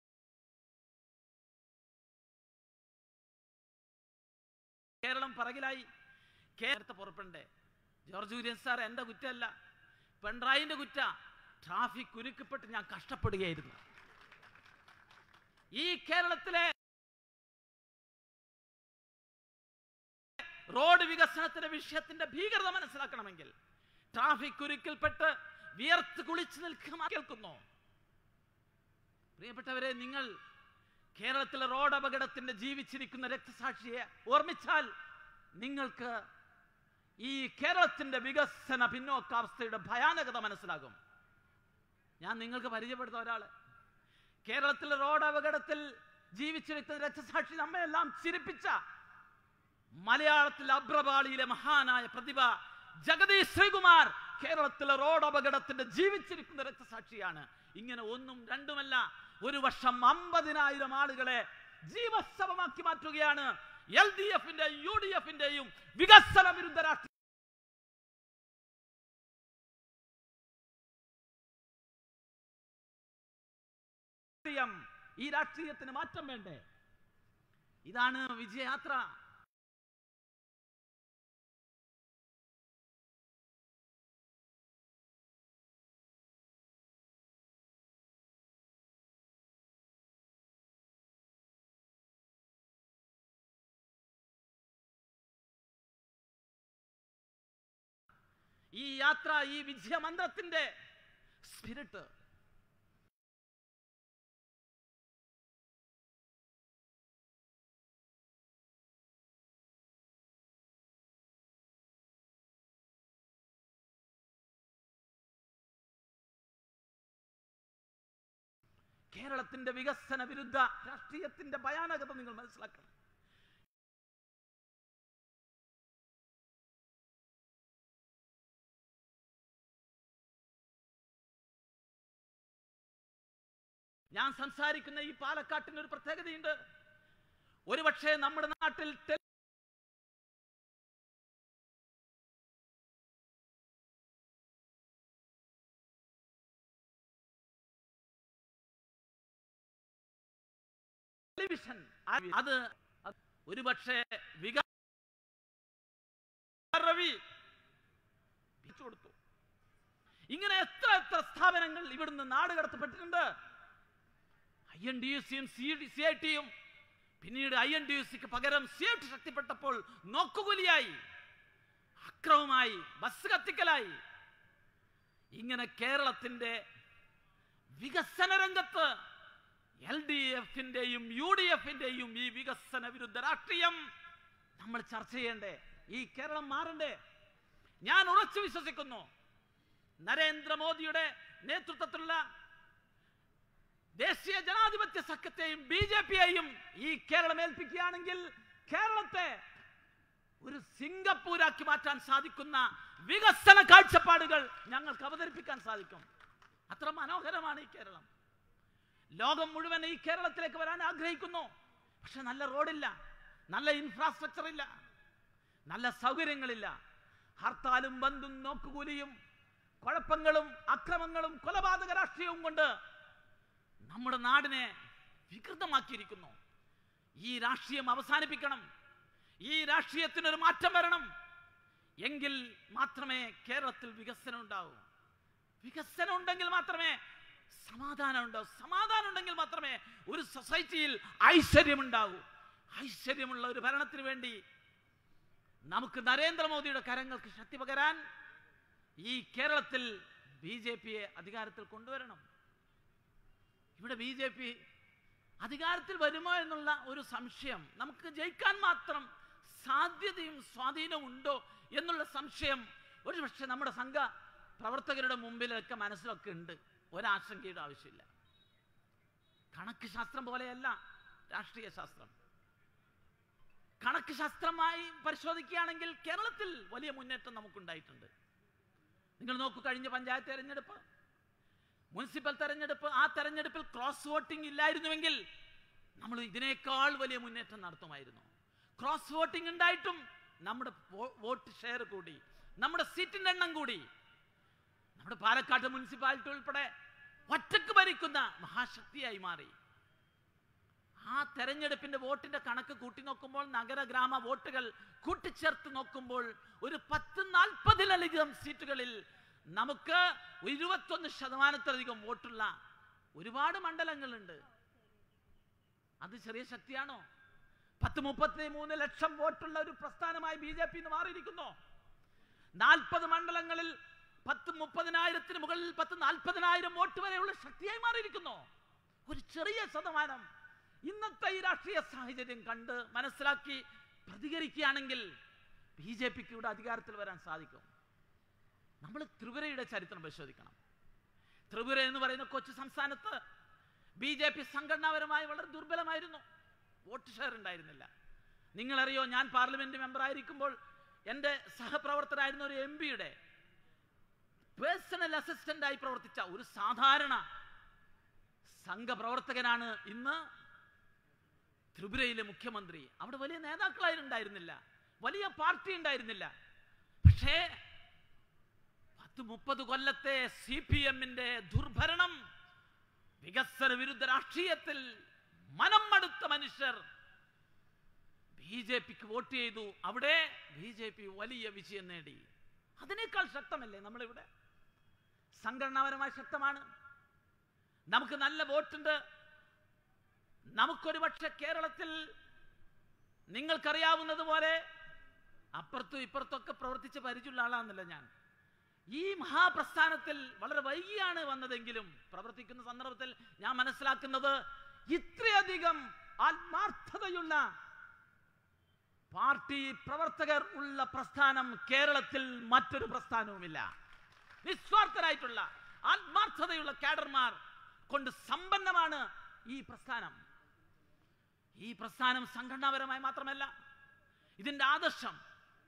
കേരളം പറകിലായി കേരളത്തെ പുറപ്പെടണ്ടേ ജോർജ് കുര്യൻ സാർ എൻ്റെ കുറ്റമല്ല പിണറായിന്റെ കുറ്റ ട്രാഫിക് കുരുക്കപ്പെട്ട് ഞാൻ കഷ്ടപ്പെടുകയായിരുന്നു ഈ കേരളത്തിലെ റോഡ് വികസനത്തിന്റെ വിഷയത്തിന്റെ ഭീകരത മനസ്സിലാക്കണമെങ്കിൽ ട്രാഫിക് കുരുക്കിൽപ്പെട്ട് വിയർത്ത് കുളിച്ചു നിൽക്കുക കേൾക്കുന്നു പ്രിയപ്പെട്ടവരെ നിങ്ങൾ കേരളത്തിലെ റോഡ് അപകടത്തിന്റെ ജീവിച്ചിരിക്കുന്ന രക്തസാക്ഷിയെ ഓർമ്മിച്ചാൽ നിങ്ങൾക്ക് ഈ കേരളത്തിന്റെ വികസന പിന്നോക്കാവസ്ഥയുടെ ഭയാനകത മനസ്സിലാകും ഞാൻ നിങ്ങൾക്ക് പരിചയപ്പെടുത്ത ഒരാള് കേരളത്തിലെ റോഡ് അപകടത്തിൽ ജീവിച്ചിരിക്കുന്ന രക്തസാക്ഷി നമ്മയെല്ലാം ചിരിപ്പിച്ച മലയാളത്തിലെ അബ്രപാളിയിലെ മഹാനായ പ്രതിഭ ജഗദീഷ് ശ്രീകുമാർ കേരളത്തിലെ റോഡ് അപകടത്തിന്റെ ജീവിച്ചിരിക്കുന്ന രക്തസാക്ഷിയാണ് ഇങ്ങനെ ഒന്നും രണ്ടുമല്ല ഒരു വർഷം അമ്പതിനായിരം ആളുകളെ ജീവസമമാക്കി മാറ്റുകയാണ് എൽ ഡി എഫിന്റെ യു ഡി എഫിന്റെയും വികസന വിരുദ്ധ രാഷ്ട്രീയ രാഷ്ട്രീയം ഈ രാഷ്ട്രീയത്തിന് മാറ്റം വേണ്ടേ ഇതാണ് വിജയയാത്ര ഈ യാത്ര ഈ വിജയമന്ത്രത്തിന്റെ സ്പിരിറ്റ് കേരളത്തിന്റെ വികസന വിരുദ്ധ രാഷ്ട്രീയത്തിന്റെ ഭയാനകത നിങ്ങൾ മനസ്സിലാക്കണം ഞാൻ സംസാരിക്കുന്ന ഈ പാലക്കാട്ടിന് ഒരു പ്രത്യേകതയുണ്ട് ഒരുപക്ഷെ നമ്മുടെ നാട്ടിൽ ടെ- ടെലിവിഷൻ അത് അത് ഒരുപക്ഷെ വികാ രവി പിടിച്ചു കൊടുത്തു ഇങ്ങനെ എത്ര എത്ര സ്ഥാപനങ്ങൾ ഇവിടുന്ന് നാട് കടത്തപ്പെട്ടിട്ടുണ്ട് ഐ എൻ ഡി യു സിയും സി ഐ ടിയും പിന്നീട് ഐ എൻ ഡി യു സിക്ക് പകരം സി ഐ ടി ശക്തിപ്പെട്ടപ്പോൾ നോക്കുകൂലിയായി അക്രമമായി ബസ് കത്തിക്കലായി ഇങ്ങനെ കേരളത്തിന്റെ വികസന രംഗത്ത് എൽ ഡി എഫിന്റെയും യു ഡി എഫിന്റെയും ഈ വികസന വിരുദ്ധ രാഷ്ട്രീയം നമ്മൾ ചർച്ച ചെയ്യണ്ടേ ഈ കേരളം മാറണ്ടേ ഞാൻ ഉറച്ചു വിശ്വസിക്കുന്നു നരേന്ദ്രമോദിയുടെ നേതൃത്വത്തിലുള്ള ദേശീയ ജനാധിപത്യ സഖ്യത്തെയും ബി ജെ പിയെയും ഈ കേരളം ഏൽപ്പിക്കുകയാണെങ്കിൽ കേരളത്തെ ഒരു സിംഗപ്പൂരാക്കി മാറ്റാൻ സാധിക്കുന്ന വികസന കാഴ്ചപ്പാടുകൾ ഞങ്ങൾക്ക് അവതരിപ്പിക്കാൻ സാധിക്കും അത്ര മനോഹരമാണ് ഈ കേരളം ലോകം മുഴുവൻ ഈ കേരളത്തിലേക്ക് വരാൻ ആഗ്രഹിക്കുന്നു പക്ഷെ നല്ല റോഡില്ല നല്ല ഇൻഫ്രാസ്ട്രക്ചർ ഇല്ല നല്ല സൗകര്യങ്ങളില്ല ഹർത്താലും ബന്ധും നോക്കുകൂലിയും കുഴപ്പങ്ങളും അക്രമങ്ങളും കൊലപാതക രാഷ്ട്രീയവും കൊണ്ട് നമ്മുടെ നാടിനെ വികൃതമാക്കിയിരിക്കുന്നു ഈ രാഷ്ട്രീയം അവസാനിപ്പിക്കണം ഈ രാഷ്ട്രീയത്തിനൊരു മാറ്റം വരണം എങ്കിൽ മാത്രമേ കേരളത്തിൽ വികസനം ഉണ്ടാവൂ വികസനം ഉണ്ടെങ്കിൽ മാത്രമേ സമാധാനം ഉണ്ടാവൂ സമാധാനം ഉണ്ടെങ്കിൽ മാത്രമേ ഒരു സൊസൈറ്റിയിൽ ഐശ്വര്യമുണ്ടാവൂ ഐശ്വര്യമുള്ള ഒരു ഭരണത്തിന് വേണ്ടി നമുക്ക് നരേന്ദ്രമോദിയുടെ കരങ്ങൾക്ക് ശക്തി പകരാൻ ഈ കേരളത്തിൽ ബി ജെ പിയെ അധികാരത്തിൽ കൊണ്ടുവരണം ഇവിടെ ബി ജെ പി അധികാരത്തിൽ വരുമോ എന്നുള്ള ഒരു സംശയം നമുക്ക് ജയിക്കാൻ മാത്രം സാധ്യതയും സ്വാധീനവും ഉണ്ടോ എന്നുള്ള സംശയം ഒരു പക്ഷേ നമ്മുടെ സംഘ പ്രവർത്തകരുടെ മുമ്പിലൊക്കെ മനസ്സിലൊക്കെ ഉണ്ട് ഒരാശങ്കയുടെ ആവശ്യമില്ല കണക്ക് ശാസ്ത്രം പോലെയല്ല രാഷ്ട്രീയ ശാസ്ത്രം കണക്ക് ശാസ്ത്രമായി പരിശോധിക്കുകയാണെങ്കിൽ കേരളത്തിൽ വലിയ മുന്നേറ്റം നമുക്കുണ്ടായിട്ടുണ്ട് നിങ്ങൾ നോക്കൂ കഴിഞ്ഞ പഞ്ചായത്ത് തെരഞ്ഞെടുപ്പ് മുനിസിപ്പൽ തെരഞ്ഞെടുപ്പ് ആ തെരഞ്ഞെടുപ്പിൽ ക്രോസ് വോട്ടിംഗ് ഇല്ലായിരുന്നുവെങ്കിൽ നമ്മൾ ഇതിനേക്കാൾ വലിയ മുന്നേറ്റം നടത്തുമായിരുന്നു ക്രോസ് വോട്ടിംഗ് ഉണ്ടായിട്ടും നമ്മുടെ വോ- വോട്ട് ഷെയർ കൂടി നമ്മുടെ സീറ്റിന്റെ എണ്ണം കൂടി നമ്മുടെ പാലക്കാട് മുനിസിപ്പാലിറ്റി ഉൾപ്പെടെ ഒറ്റക്ക് ഭരിക്കുന്ന മഹാശക്തിയായി മാറി ആ തെരഞ്ഞെടുപ്പിന്റെ വോട്ടിന്റെ കണക്ക് കൂട്ടി നോക്കുമ്പോൾ നഗര ഗ്രാമ വോട്ടുകൾ കൂട്ടിച്ചേർത്ത് നോക്കുമ്പോൾ ഒരു പത്ത് നാൽപ്പതിലധികം സീറ്റുകളിൽ നമുക്ക് ഇരുപത്തൊന്ന് ശതമാനത്തിലധികം വോട്ടുള്ള ഒരുപാട് മണ്ഡലങ്ങളുണ്ട് അത് ചെറിയ ശക്തിയാണോ പത്ത് മുപ്പത്തി മൂന്ന് ലക്ഷം വോട്ടുള്ള ഒരു പ്രസ്ഥാനമായി ബി ജെ പി ഇന്ന് മാറിയിരിക്കുന്നു നാൽപ്പത് മണ്ഡലങ്ങളിൽ പത്ത് മുപ്പതിനായിരത്തിന് മുകളിൽ പത്ത് നാൽപ്പതിനായിരം വോട്ട് വരെയുള്ള ശക്തിയായി മാറിയിരിക്കുന്നു ഒരു ചെറിയ ശതമാനം ഇന്നത്തെ ഈ രാഷ്ട്രീയ സാഹചര്യം കണ്ട് മനസ്സിലാക്കി പ്രതികരിക്കുകയാണെങ്കിൽ ബി ജെ പിക്ക് ഇവിടെ അധികാരത്തിൽ വരാൻ സാധിക്കും നമ്മൾ ത്രിപുരയുടെ ചരിത്രം പരിശോധിക്കണം ത്രിപുര എന്ന് പറയുന്ന കൊച്ചു സംസ്ഥാനത്ത് ബി ജെ പി സംഘടനാപരമായി വളരെ ദുർബലമായിരുന്നു വോട്ട് ഷെയർ ഉണ്ടായിരുന്നില്ല നിങ്ങളറിയോ ഞാൻ പാർലമെന്റ് മെമ്പർ ആയിരിക്കുമ്പോൾ എൻ്റെ സഹപ്രവർത്തകരായിരുന്ന ഒരു എം പിയുടെ പേഴ്സണൽ അസിസ്റ്റന്റ് ആയി പ്രവർത്തിച്ച ഒരു സാധാരണ സംഘപ്രവർത്തകനാണ് ഇന്ന് ത്രിപുരയിലെ മുഖ്യമന്ത്രി അവിടെ വലിയ നേതാക്കളായിരുന്നില്ല വലിയ പാർട്ടി ഉണ്ടായിരുന്നില്ല പക്ഷേ പത്ത് മുപ്പത് കൊല്ലത്തെ സി പി എമ്മിന്റെ ദുർഭരണം വികസന വിരുദ്ധ രാഷ്ട്രീയത്തിൽ മനം മടുത്ത മനുഷ്യർ ബി ജെ പിക്ക് വോട്ട് ചെയ്തു അവിടെ ബി ജെ പി വലിയ വിജയം നേടി അതിനേക്കാൾ ശക്തമല്ലേ നമ്മളിവിടെ സംഘടനാപരമായി ശക്തമാണ് നമുക്ക് നല്ല വോട്ടുണ്ട് നമുക്കൊരു പക്ഷെ കേരളത്തിൽ നിങ്ങൾക്കറിയാവുന്നത് പോലെ അപ്പുറത്തും ഇപ്പുറത്തൊക്കെ പ്രവർത്തിച്ച് പരിചയമുള്ള ആളാണെന്നല്ല ഞാൻ ഈ മഹാപ്രസ്ഥാനത്തിൽ വളരെ വൈകിയാണ് വന്നതെങ്കിലും പ്രവർത്തിക്കുന്ന സന്ദർഭത്തിൽ ഞാൻ മനസ്സിലാക്കുന്നത് ഇത്രയധികം ആത്മാർത്ഥതയുള്ള പാർട്ടി പ്രവർത്തകർ ഉള്ള പ്രസ്ഥാനം കേരളത്തിൽ മറ്റൊരു പ്രസ്ഥാനവുമില്ല നിസ്വാർത്ഥരായിട്ടുള്ള ആത്മാർത്ഥതയുള്ള കാഡർമാർ കൊണ്ട് സമ്പന്നമാണ് ഈ പ്രസ്ഥാനം ഈ പ്രസ്ഥാനം സംഘടനാപരമായി മാത്രമല്ല ഇതിന്റെ ആദർശം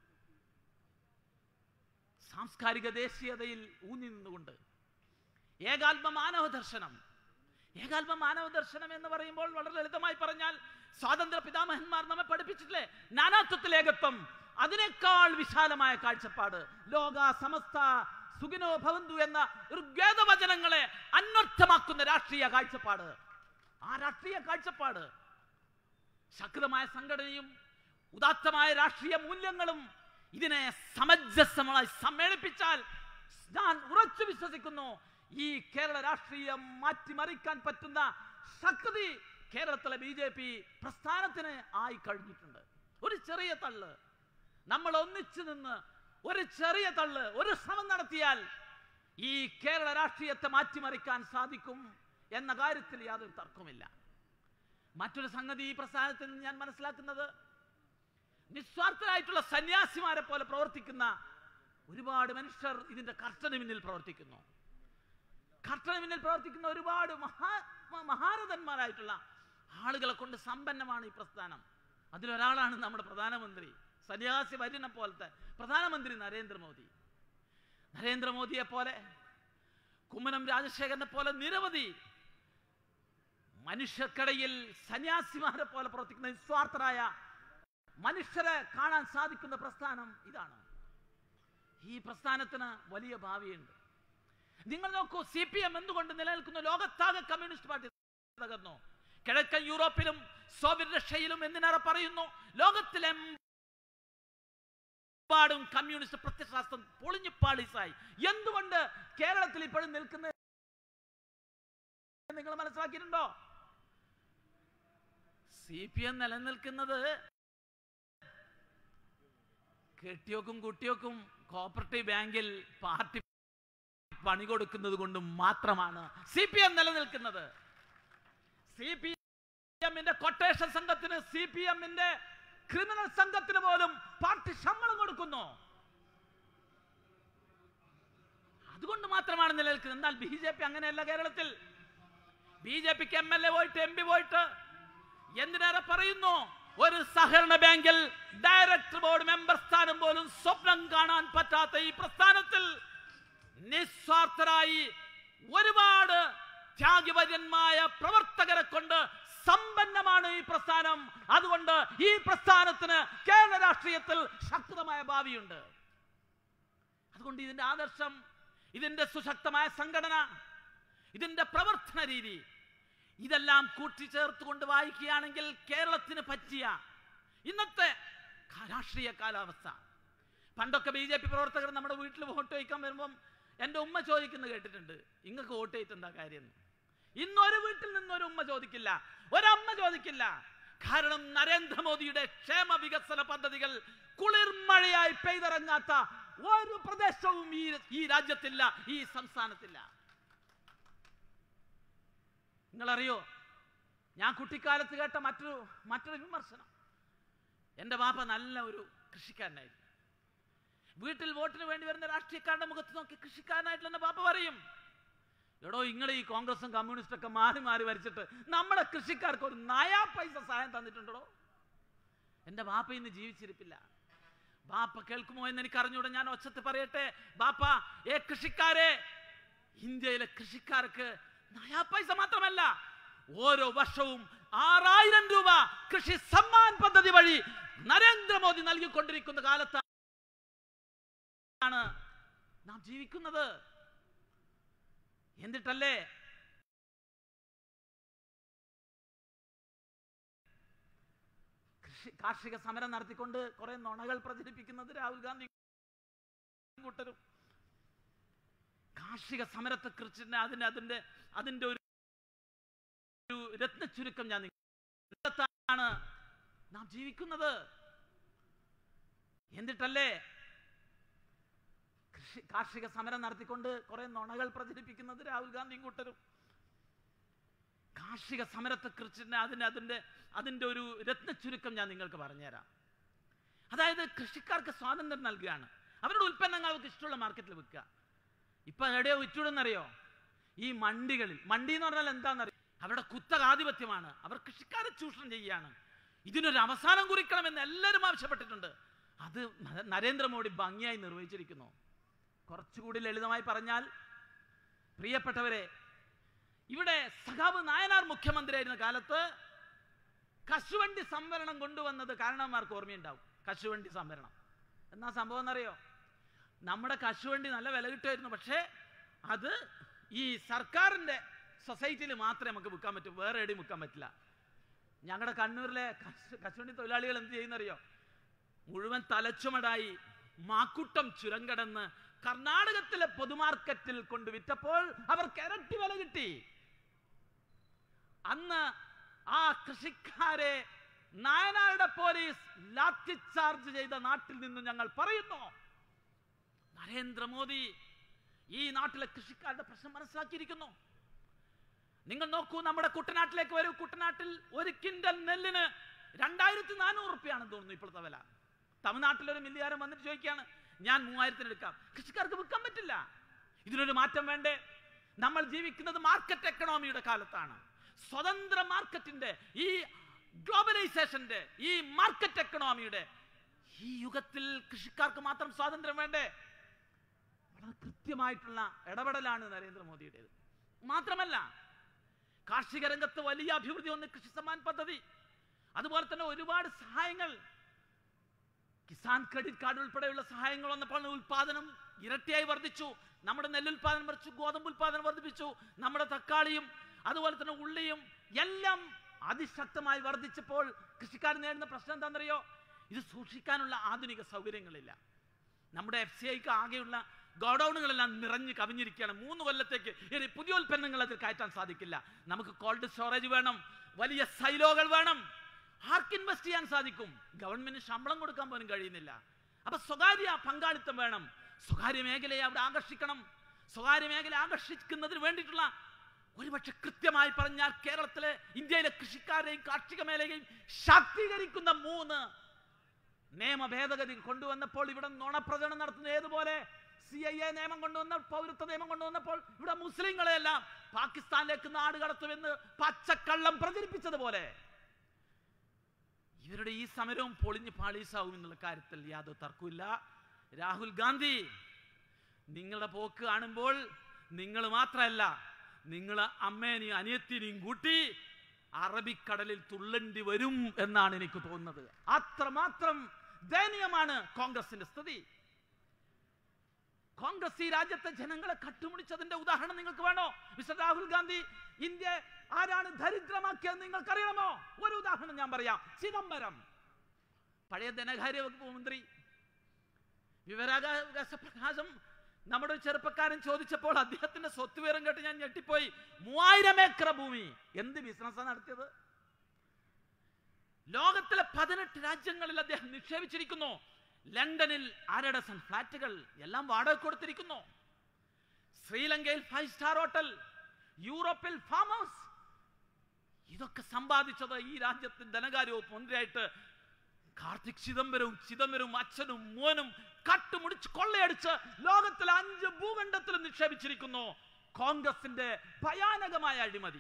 സാംസ്കാരിക ദേശീയതയിൽ ഊന്നി നിന്നുകൊണ്ട് ഏകാത്മ മാനവ ദർശനം ഏകാത്മ മാനവ ദർശനം എന്ന് പറയുമ്പോൾ വളരെ ലളിതമായി പറഞ്ഞാൽ സ്വാതന്ത്ര്യ പിതാമഹന്മാർ നമ്മെ പഠിപ്പിച്ചിട്ടില്ലേ നാനാത്വത്തിൽ ഏകത്വം അതിനേക്കാൾ വിശാലമായ കാഴ്ചപ്പാട് ലോക സമസ്ത സുഖിനോ ഭവന്തു എന്ന ഋഗ്വേദവചനങ്ങളെ അന്വർത്ഥമാക്കുന്ന രാഷ്ട്രീയ കാഴ്ചപ്പാട് ആ രാഷ്ട്രീയ കാഴ്ചപ്പാട് ശക്തമായ സംഘടനയും ഉദാത്തമായ രാഷ്ട്രീയ മൂല്യങ്ങളും ഇതിനെ സമഞ്ജസമായി സമ്മേളിപ്പിച്ചാൽ ഞാൻ ഉറച്ചു വിശ്വസിക്കുന്നു ഈ കേരള രാഷ്ട്രീയം മാറ്റിമറിക്കാൻ പറ്റുന്ന ശക്തി കേരളത്തിലെ ബി ജെ പി പ്രസ്ഥാനത്തിന് ആയി കഴിഞ്ഞിട്ടുണ്ട് ഒരു ചെറിയ തള്ള് നമ്മൾ ഒന്നിച്ചു നിന്ന് ഒരു ചെറിയ തള്ള് ഒരു ശ്രമം നടത്തിയാൽ ഈ കേരള രാഷ്ട്രീയത്തെ മാറ്റിമറിക്കാൻ സാധിക്കും എന്ന കാര്യത്തിൽ യാതൊരു തർക്കമില്ല മറ്റൊരു സംഗതി ഈ പ്രസ്ഥാനത്തിൽ നിന്ന് ഞാൻ മനസ്സിലാക്കുന്നത് നിസ്വാർത്ഥരായിട്ടുള്ള സന്യാസിമാരെ പോലെ പ്രവർത്തിക്കുന്ന ഒരുപാട് മനുഷ്യർ ഇതിന്റെ കർട്ടന് മുന്നിൽ പ്രവർത്തിക്കുന്നു കർട്ടന് മുന്നിൽ പ്രവർത്തിക്കുന്ന ഒരുപാട് മഹാ മ- മഹാരഥന്മാരായിട്ടുള്ള ആളുകളെ കൊണ്ട് സമ്പന്നമാണ് ഈ പ്രസ്ഥാനം അതിലൊരാളാണ് നമ്മുടെ പ്രധാനമന്ത്രി സന്യാസി വര്യനെ പോലത്തെ പ്രധാനമന്ത്രി നരേന്ദ്രമോദി നരേന്ദ്രമോദിയെ പോലെ കുമ്മനം രാജശേഖരനെ പോലെ നിരവധി മനുഷ്യർക്കിടയിൽ സന്യാസിമാരെ പോലെ പ്രവർത്തിക്കുന്ന നിസ്വാർത്ഥരായ മനുഷ്യരെ കാണാൻ സാധിക്കുന്ന പ്രസ്ഥാനം ഇതാണ് ഈ പ്രസ്ഥാനത്തിന് വലിയ ഭാവിയുണ്ട് നിങ്ങൾ നോക്കൂ സി പി എം എന്തുകൊണ്ട് നിലനിൽക്കുന്നു ലോകത്താകെ കമ്മ്യൂണിസ്റ്റ് പാർട്ടി തകർന്നു കിഴക്കൻ യൂറോപ്പിലും സോവിയറ്റ് റഷ്യയിലും എന്തിനേറെ പറയുന്നു ലോകത്തിലെമ്പാടും കമ്മ്യൂണിസ്റ്റ് പ്രത്യയശാസ്ത്രം പൊളിഞ്ഞു പാളീസായി എന്തുകൊണ്ട് കേരളത്തിൽ ഇപ്പോഴും നിൽക്കുന്ന നിങ്ങൾ മനസ്സിലാക്കിയിട്ടുണ്ടോ സി പി എം നിലനിൽക്കുന്നത് കെട്ടിയോക്കും കുട്ടിയോക്കും കോപ്പറേറ്റീവ് ബാങ്കിൽ പാർട്ടി പണി കൊടുക്കുന്നത് കൊണ്ട് മാത്രമാണ് സി പി എം നിലനിൽക്കുന്നത് സി പി എമ്മിന്റെ കൊട്ടേഷൻ സംഘത്തിന് സി പി എമ്മിന്റെ ക്രിമിനൽ സംഘത്തിന് പോലും പാർട്ടി ശമ്പളം കൊടുക്കുന്നു അതുകൊണ്ട് മാത്രമാണ് നിലനിൽക്കുന്നത് എന്നാൽ ബി ജെ പി അങ്ങനെയല്ല കേരളത്തിൽ ബി ജെ പിക്ക് എം എൽ എ പോയിട്ട് എം പി പോയിട്ട് എന്തിനേറെ പറയുന്നു ഒരു സഹകരണ ബാങ്കിൽ ഡയറക്ടർ ബോർഡ് മെമ്പർ സ്ഥാനം പോലും സ്വപ്നം കാണാൻ പറ്റാത്ത ഈ പ്രസ്ഥാനത്തിൽ നിസ്വാർത്ഥരായി ഒരുപാട് ത്യാഗവര്യന്മായ പ്രവർത്തകരെ കൊണ്ട് സമ്പന്നമാണ് ഈ പ്രസ്ഥാനം അതുകൊണ്ട് ഈ പ്രസ്ഥാനത്തിന് കേരള രാഷ്ട്രീയത്തിൽ ശക്തമായ ഭാവിയുണ്ട് അതുകൊണ്ട് ഇതിന്റെ ആദർശം ഇതിന്റെ സുശക്തമായ സംഘടന ഇതിന്റെ പ്രവർത്തന രീതി ഇതെല്ലാം കൂട്ടിച്ചേർത്തുകൊണ്ട് വായിക്കുകയാണെങ്കിൽ കേരളത്തിന് പറ്റിയ ഇന്നത്തെ ക- രാഷ്ട്രീയ കാലാവസ്ഥ പണ്ടൊക്കെ ബി ജെ പി പ്രവർത്തകർ നമ്മുടെ വീട്ടിൽ വോട്ട് ചോദിക്കാൻ വരുമ്പം എൻ്റെ ഉമ്മ ചോദിക്കുന്നത് കേട്ടിട്ടുണ്ട് ഇങ്ങക്ക് വോട്ട് ചെയ്തിട്ട് എന്താ കാര്യം എന്ന്. ഇന്നൊരു വീട്ടിൽ നിന്നൊരു ഉമ്മ ചോദിക്കില്ല ഒരമ്മ ചോദിക്കില്ല കാരണം നരേന്ദ്രമോദിയുടെ ക്ഷേമ വികസന പദ്ധതികൾ കുളിർമഴയായി പെയ്തിറങ്ങാത്ത ഒരു പ്രദേശവും ഈ ഈ രാജ്യത്തില്ല ഈ സംസ്ഥാനത്തില്ല നിങ്ങളറിയോ ഞാൻ കുട്ടിക്കാലത്ത് കേട്ട മറ്റൊരു മറ്റൊരു വിമർശനം എൻ്റെ ബാപ്പ നല്ല ഒരു കൃഷിക്കാരനായിരുന്നു വീട്ടിൽ വോട്ടിന് വേണ്ടി വരുന്ന രാഷ്ട്രീയക്കാരുടെ മുഖത്ത് നോക്കി കൃഷിക്കാരനായിട്ടുള്ള എൻ്റെ ബാപ്പ പറയും എടോ നിങ്ങൾ ഈ കോൺഗ്രസും കമ്മ്യൂണിസ്റ്റും ഒക്കെ മാറി മാറി വരച്ചിട്ട് നമ്മുടെ കൃഷിക്കാർക്ക് ഒരു നയാ പൈസ സഹായം തന്നിട്ടുണ്ടോ എൻ്റെ ബാപ്പ ഇന്ന് ജീവിച്ചിരിപ്പില്ല ബാപ്പ കേൾക്കുമോ എന്ന് എനിക്ക് അറിഞ്ഞൂടെ ഞാൻ ഒച്ചത്ത് പറയട്ടെ ബാപ്പ ഏ കൃഷിക്കാരെ ഇന്ത്യയിലെ കൃഷിക്കാർക്ക് നയാ പൈസ മാത്രമല്ല ഓരോ വർഷവും ആറായിരം രൂപ കൃഷി സമ്മാൻ പദ്ധതി വഴി നരേന്ദ്രമോദി നൽകിക്കൊണ്ടിരിക്കുന്ന കാലത്താണ് നാം ജീവിക്കുന്നത് എന്നിട്ടല്ലേ കൃഷി കാർഷിക സമരം നടത്തിക്കൊണ്ട് കുറെ നുണകൾ പ്രചരിപ്പിക്കുന്നത് രാഹുൽ ഗാന്ധി കൂട്ടരും കാർഷിക സമരത്തെ കുറിച്ച് അതിന്റെ അതിന്റെ അതിന്റെ ഒരു ഒരു രത്ന ചുരുക്കം ഞാൻ നിങ്ങളാണ് നാം ജീവിക്കുന്നത് എന്നിട്ടല്ലേ കൃഷി കാർഷിക സമരം നടത്തിക്കൊണ്ട് കുറെ നുണകൾ പ്രചരിപ്പിക്കുന്നത് രാഹുൽ ഗാന്ധിയും കൂട്ടരും കാർഷിക സമരത്തെ കുറിച്ച് അതിന്റെ അതിന്റെ അതിന്റെ ഒരു രത്ന ചുരുക്കം ഞാൻ നിങ്ങൾക്ക് പറഞ്ഞുതരാം അതായത് കൃഷിക്കാർക്ക് സ്വാതന്ത്ര്യം നൽകുകയാണ് അവരുടെ ഉൽപ്പന്നങ്ങൾ അവർക്ക് ഇഷ്ടമുള്ള മാർക്കറ്റിൽ വിൽക്കുക ഇപ്പൊ എവിടെയോ വിറ്റൂടെന്നറിയോ ഈ മണ്ടികളിൽ മണ്ടി എന്ന് പറഞ്ഞാൽ എന്താണെന്നറിയോ അവരുടെ കുത്തകാധിപത്യമാണ് അവർ കൃഷിക്കാരെ ചൂഷണം ചെയ്യുകയാണ് ഇതിനൊരു അവസാനം കുറിക്കണമെന്ന് എല്ലാവരും ആവശ്യപ്പെട്ടിട്ടുണ്ട് അത് ന- നരേന്ദ്രമോദി ഭംഗിയായി നിർവഹിച്ചിരിക്കുന്നു കുറച്ചുകൂടി ലളിതമായി പറഞ്ഞാൽ പ്രിയപ്പെട്ടവരെ ഇവിടെ സഖാവ് നായനാർ മുഖ്യമന്ത്രിയായിരുന്ന കാലത്ത് കശുവണ്ടി സംവരണം കൊണ്ടുവന്നത് കാരണവന്മാർക്ക് ഓർമ്മയുണ്ടാവും കശുവണ്ടി സംവരണം എന്നാ സംഭവം എന്നറിയോ നമ്മുടെ കശുവണ്ടി നല്ല വില കിട്ടുമായിരുന്നു പക്ഷേ അത് ഈ സർക്കാരിൻ്റെ സൊസൈറ്റിയിൽ മാത്രമേ നമുക്ക് വിൽക്കാൻ പറ്റൂ വേറെ എവിടെയും വിൽക്കാൻ പറ്റില്ല ഞങ്ങളുടെ കണ്ണൂരിലെ കശു കശുവണ്ടി തൊഴിലാളികൾ എന്ത് ചെയ്യുന്നറിയോ മുഴുവൻ തലച്ചുമടായി മാക്കുട്ടം ചുരം കടന്ന് കർണാടകത്തിലെ പൊതുമാർക്കറ്റിൽ കൊണ്ട് വിറ്റപ്പോൾ അവർക്ക് ഇരട്ടി വില കിട്ടി അന്ന് ആ കൃഷിക്കാരെ നായനാരുടെ പോലീസ് ലാത്തി ചാർജ് ചെയ്ത നാട്ടിൽ നിന്ന് ഞങ്ങൾ പറയുന്നു നരേന്ദ്രമോദി ഈ നാട്ടിലെ കൃഷിക്കാരുടെ പ്രശ്നം മനസ്സിലാക്കിയിരിക്കുന്നു നിങ്ങൾ നോക്കൂ നമ്മുടെ കുട്ടനാട്ടിലേക്ക് വരൂ കുട്ടനാട്ടിൽ ഒരു കിൻഡൽ നെല്ലിന് രണ്ടായിരത്തി നാനൂറ് റുപ്യാണെന്ന് തോന്നുന്നു ഇപ്പോഴത്തെ വില തമിഴ്നാട്ടിൽ ഒരു മില്ലുകാരൻ വന്നിട്ട് ചോദിക്കുകയാണ് ഞാൻ മൂവായിരത്തിന് എടുക്കാം കൃഷിക്കാർക്ക് വിൽക്കാൻ പറ്റില്ല ഇതിനൊരു മാറ്റം വേണ്ടേ നമ്മൾ ജീവിക്കുന്നത് മാർക്കറ്റ് എക്കണോമിയുടെ കാലത്താണ് സ്വതന്ത്ര മാർക്കറ്റിന്റെ ഈ ഗ്ലോബലൈസേഷന്റെ ഈ മാർക്കറ്റ് എക്കണോമിയുടെ ഈ യുഗത്തിൽ കൃഷിക്കാർക്ക് മാത്രം സ്വാതന്ത്ര്യം വേണ്ടേ വളരെ കൃത്യമായിട്ടുള്ള ഇടപെടലാണ് നരേന്ദ്രമോദിയുടേത് മാത്രമല്ല കാർഷിക രംഗത്ത് വലിയ അഭിവൃദ്ധി വന്ന് കൃഷി സമ്മാൻ പദ്ധതി അതുപോലെ തന്നെ ഒരുപാട് സഹായങ്ങൾ കിസാൻ ക്രെഡിറ്റ് കാർഡ് ഉൾപ്പെടെയുള്ള സഹായങ്ങൾ വന്നപ്പോൾ ഉൽപാദനം ഇരട്ടിയായി വർദ്ധിച്ചു നമ്മുടെ നെല്ലുൽപാദനം വർദ്ധിച്ചു ഗോതമ്പ് ഉൽപാദനം വർദ്ധിപ്പിച്ചു നമ്മുടെ തക്കാളിയും അതുപോലെ തന്നെ ഉള്ളിയും എല്ലാം അതിശക്തമായി വർദ്ധിച്ചപ്പോൾ കൃഷിക്കാർ നേരിടുന്ന പ്രശ്നം എന്താണെന്നറിയോ ഇത് സൂക്ഷിക്കാനുള്ള ആധുനിക സൗകര്യങ്ങളില്ല നമ്മുടെ എഫ് സി ഐക്ക് ആകെയുള്ള ഗോഡൌണുകളെല്ലാം നിറഞ്ഞു കവിഞ്ഞിരിക്കുകയാണ് മൂന്ന് കൊല്ലത്തേക്ക് ഇനി പുതിയ ഉൽപ്പന്നങ്ങൾ അതിൽ കയറ്റാൻ സാധിക്കില്ല നമുക്ക് കോൾഡ് സ്റ്റോറേജ് വേണം വലിയ സൈലോകൾ വേണം ആർക്ക് ഇൻവെസ്റ്റ് ചെയ്യാൻ സാധിക്കും ഗവൺമെന്റ് ശമ്പളം കൊടുക്കാൻ പോലും കഴിയുന്നില്ല അപ്പൊ സ്വകാര്യ പങ്കാളിത്തം വേണം സ്വകാര്യ മേഖലയെ അവിടെ ആകർഷിക്കണം സ്വകാര്യ മേഖല ആകർഷിക്കുന്നതിന് വേണ്ടിയിട്ടുള്ള ഒരുപക്ഷെ കൃത്യമായി പറഞ്ഞാൽ കേരളത്തിലെ ഇന്ത്യയിലെ കൃഷിക്കാരെയും കാർഷിക മേഖലയെയും ശാക്തീകരിക്കുന്ന മൂന്ന് നിയമ ഭേദഗതി കൊണ്ടുവന്നപ്പോൾ ഇവിടെ നുണപ്രചരണം നടത്തുന്ന ഏതുപോലെ സി ഐ എ നിയമം കൊണ്ടുവന്ന പൗരത്വ നിയമം കൊണ്ടുവന്നപ്പോൾ ഇവിടെ മുസ്ലിങ്ങളെയെല്ലാം പാകിസ്ഥാനിലേക്ക് നാട് കടത്തുമെന്ന് പച്ചക്കള്ളം പ്രചരിപ്പിച്ചതുപോലെ ഇവരുടെ ഈ സമരവും പൊളിഞ്ഞ് പാളീസാവും എന്നുള്ള കാര്യത്തിൽ യാതൊരു തർക്കമില്ല രാഹുൽ ഗാന്ധി നിങ്ങളുടെ പോക്ക് കാണുമ്പോൾ നിങ്ങൾ മാത്രമല്ല നിങ്ങൾ അമ്മേനെയും അനിയത്തിനെയും കൂട്ടി അറബിക്കടലിൽ തുള്ളണ്ടി വരും എന്നാണ് എനിക്ക് തോന്നുന്നത് അത്രമാത്രം ദയനീയമാണ് കോൺഗ്രസിന്റെ സ്ഥിതി കോൺഗ്രസ് ഈ രാജ്യത്തെ ജനങ്ങളെ കട്ടുമുടിച്ചതിന്റെ ഉദാഹരണം നിങ്ങൾക്ക് വേണോ മിസ്റ്റർ രാഹുൽ ഗാന്ധി ഇന്ത്യ ആരാണ് ദരിദ്രമാക്കിയത് നിങ്ങൾക്കറിയണമോ ഒരു ഉദാഹരണം ഞാൻ പറയാം ചിദംബരം പഴയ ധനകാര്യ വകുപ്പ് മന്ത്രി വിവരാവകാശ പ്രകാശം നമ്മുടെ ഒരു ചെറുപ്പക്കാരൻ ചോദിച്ചപ്പോൾ അദ്ദേഹത്തിന്റെ സ്വത്ത് വിവരം കേട്ട് ഞാൻ ഞെട്ടിപ്പോയി മൂവായിരം ഏക്കർ ഭൂമി എന്ത് ബിസിനസ്സാണ് നടത്തിയത് ലോകത്തിലെ പതിനെട്ട് രാജ്യങ്ങളിൽ അദ്ദേഹം നിക്ഷേപിച്ചിരിക്കുന്നു ലണ്ടനിൽ അര ഡസൻ ഫ്ലാറ്റുകൾ എല്ലാം വാടക കൊടുത്തിരിക്കുന്നു ശ്രീലങ്കയിൽ ഫൈവ് സ്റ്റാർ ഹോട്ടൽ യൂറോപ്പിൽ ഫാം ഹൗസ് ഇതൊക്കെ സമ്പാദിച്ചത് ഈ രാജ്യത്തിന്റെ ധനകാര്യ വകുപ്പ് മന്ത്രിയായിട്ട് കാർത്തിക് ചിദംബരവും ചിദംബരവും അച്ഛനും മോനും കട്ടുമുടിച്ച് കൊള്ളയടിച്ച് ലോകത്തിലെ അഞ്ച് ഭൂഖണ്ഡത്തിലും നിക്ഷേപിച്ചിരിക്കുന്നു കോൺഗ്രസിന്റെ ഭയാനകമായ അഴിമതി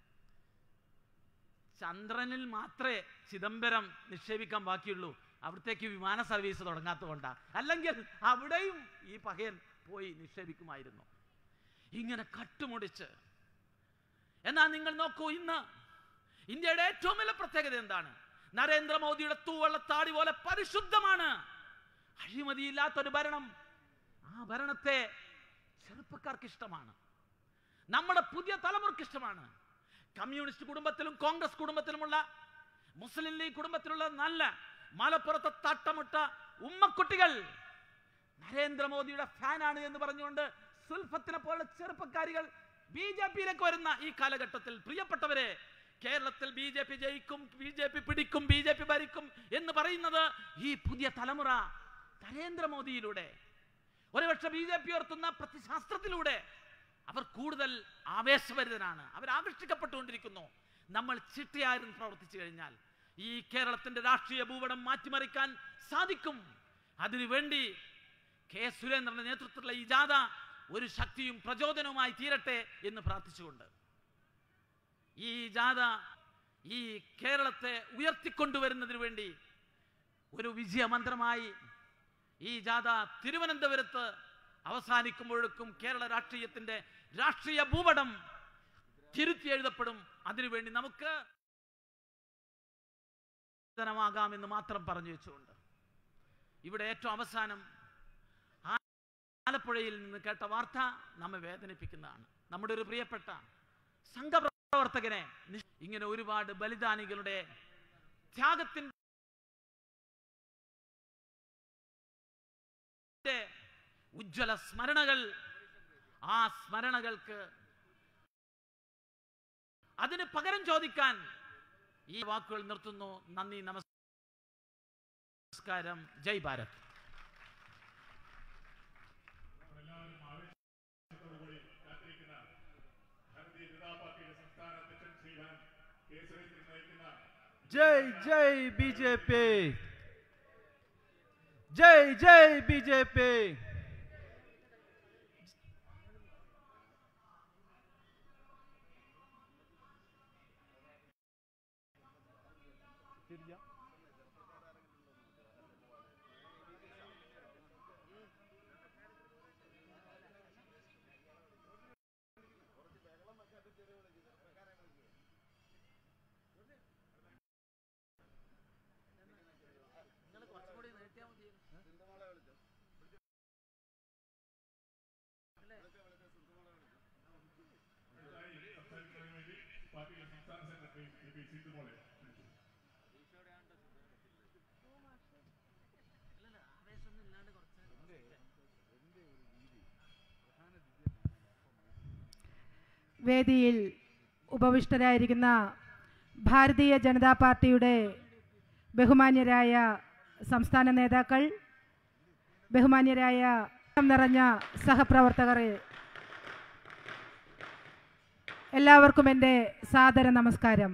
ചന്ദ്രനിൽ മാത്രമേ ചിദംബരം നിക്ഷേപിക്കാൻ ബാക്കിയുള്ളൂ അവിടത്തേക്ക് വിമാന സർവീസ് തുടങ്ങാത്തതുകൊണ്ടാണ് അല്ലെങ്കിൽ അവിടെയും ഈ പകയൻ പോയി നിക്ഷേപിക്കുമായിരുന്നു ഇങ്ങനെ കട്ടുമുടിച്ച് എന്നാൽ നിങ്ങൾ നോക്കൂ ഇന്ന് ഇന്ത്യയുടെ ഏറ്റവും വലിയ പ്രത്യേകത എന്താണ് നരേന്ദ്രമോദിയുടെ തൂവള്ളത്താടി പോലെ പരിശുദ്ധമാണ് അഴിമതിയില്ലാത്തൊരു ഭരണം ആ ഭരണത്തെ ചെറുപ്പക്കാർക്ക് ഇഷ്ടമാണ് നമ്മുടെ പുതിയ തലമുറക്ക് ഇഷ്ടമാണ് കമ്മ്യൂണിസ്റ്റ് കുടുംബത്തിലും കോൺഗ്രസ് കുടുംബത്തിലുമുള്ള മുസ്ലിം ലീഗ് കുടുംബത്തിലുള്ള നല്ല മലപ്പുറത്തെ തട്ടമുട്ട ഉമ്മക്കുട്ടികൾ നരേന്ദ്രമോദിയുടെ ഫാനാണ് എന്ന് പറഞ്ഞുകൊണ്ട് സുൽഫത്തിനെ പോലുള്ള ചെറുപ്പക്കാരികൾ ബി ജെ പിയിലേക്ക് വരുന്ന ഈ കാലഘട്ടത്തിൽ പ്രിയപ്പെട്ടവരെ കേരളത്തിൽ ബി ജെ പി ജയിക്കും ബി ജെ പി പിടിക്കും ബി ജെ പി ഭരിക്കും എന്ന് പറയുന്നത് ഈ പുതിയ തലമുറ നരേന്ദ്രമോദിയിലൂടെ ഒരുപക്ഷെ ബി ജെ പി ഉയർത്തുന്ന പ്രതിശാസ്ത്രത്തിലൂടെ അവർ കൂടുതൽ ആവേശഭരിതനാണ് അവർ ആകർഷിക്കപ്പെട്ടുകൊണ്ടിരിക്കുന്നു നമ്മൾ ചിട്ടയായിരുന്നു പ്രവർത്തിച്ചു കഴിഞ്ഞാൽ ഈ കേരളത്തിന്റെ രാഷ്ട്രീയ ഭൂപടം മാറ്റിമറിക്കാൻ സാധിക്കും അതിനുവേണ്ടി കെ സുരേന്ദ്രന്റെ നേതൃത്വത്തിലുള്ള ഈ ജാഥ ഒരു ശക്തിയും പ്രചോദനവുമായി തീരട്ടെ എന്ന് പ്രാർത്ഥിച്ചുകൊണ്ട് ഈ ജാഥ ഈ കേരളത്തെ ഉയർത്തിക്കൊണ്ടുവരുന്നതിന് വേണ്ടി ഒരു വിജയമന്ത്രമായി ഈ ജാഥ തിരുവനന്തപുരത്ത് അവസാനിക്കുമ്പോഴേക്കും കേരള രാഷ്ട്രീയത്തിന്റെ രാഷ്ട്രീയ ഭൂപടം തിരുത്തി എഴുതപ്പെടും അതിനുവേണ്ടി നമുക്ക് ാകാമെന്ന് മാത്രം പറഞ്ഞു വെച്ചുകൊണ്ട് ഇവിടെ ഏറ്റവും അവസാനം ആലപ്പുഴയിൽ നിന്ന് കേട്ട വാർത്ത നമ്മെ വേദനിപ്പിക്കുന്നതാണ് നമ്മുടെ ഒരു പ്രിയപ്പെട്ട സംഘപ്രവർത്തകനെ നിഷ്- ഇങ്ങനെ ഒരുപാട് ബലിദാനികളുടെ ത്യാഗത്തിന്റെ ഉജ്ജ്വല സ്മരണകൾ ആ സ്മരണകൾക്ക് അതിന് പകരം ചോദിക്കാൻ ഈ വാക്കുകൾ നിർത്തുന്നു നന്ദി നമസ്കാരം ജയ് ഭാരത് ജയ് ജയ് ബി ജെ പി ജയ് ജയ് ബി ജെ പി പാർട്ടിയുടെ സംസ്ഥാന സെക്രട്ടറി വേദിയിൽ ഉപവിഷ്ടരായിരിക്കുന്ന ഭാരതീയ ജനതാ പാർട്ടിയുടെ ബഹുമാന്യരായ സംസ്ഥാന നേതാക്കൾ ബഹുമാന്യരായ നിറഞ്ഞ സഹപ്രവർത്തകരെ എല്ലാവർക്കും എൻ്റെ സാദര നമസ്കാരം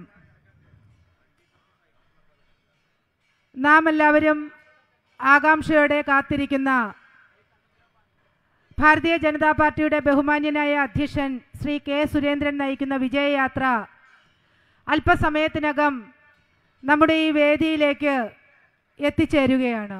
നാം എല്ലാവരും ആകാംക്ഷയോടെ കാത്തിരിക്കുന്ന ഭാരതീയ ജനതാ പാർട്ടിയുടെ ബഹുമാന്യനായ അധ്യക്ഷൻ ശ്രീ കെ സുരേന്ദ്രൻ നയിക്കുന്ന വിജയയാത്ര അല്പസമയത്തിനകം നമ്മുടെ ഈ വേദിയിലേക്ക് എത്തിച്ചേരുകയാണ്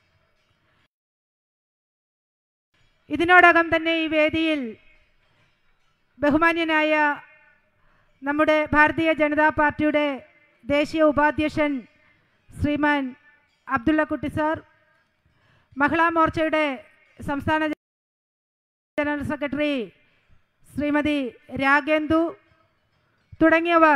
ഇതിനോടകം തന്നെ ഈ വേദിയിൽ ബഹുമാന്യനായ നമ്മുടെ ഭാരതീയ ജനതാ പാർട്ടിയുടെ ദേശീയ ഉപാധ്യക്ഷൻ ശ്രീമാൻ അബ്ദുള്ളക്കുട്ടി സാർ മഹിളാ മോർച്ചയുടെ സംസ്ഥാന ജനറൽ സെക്രട്ടറി ശ്രീമതി രാഗേന്ദു തുടങ്ങിയവർ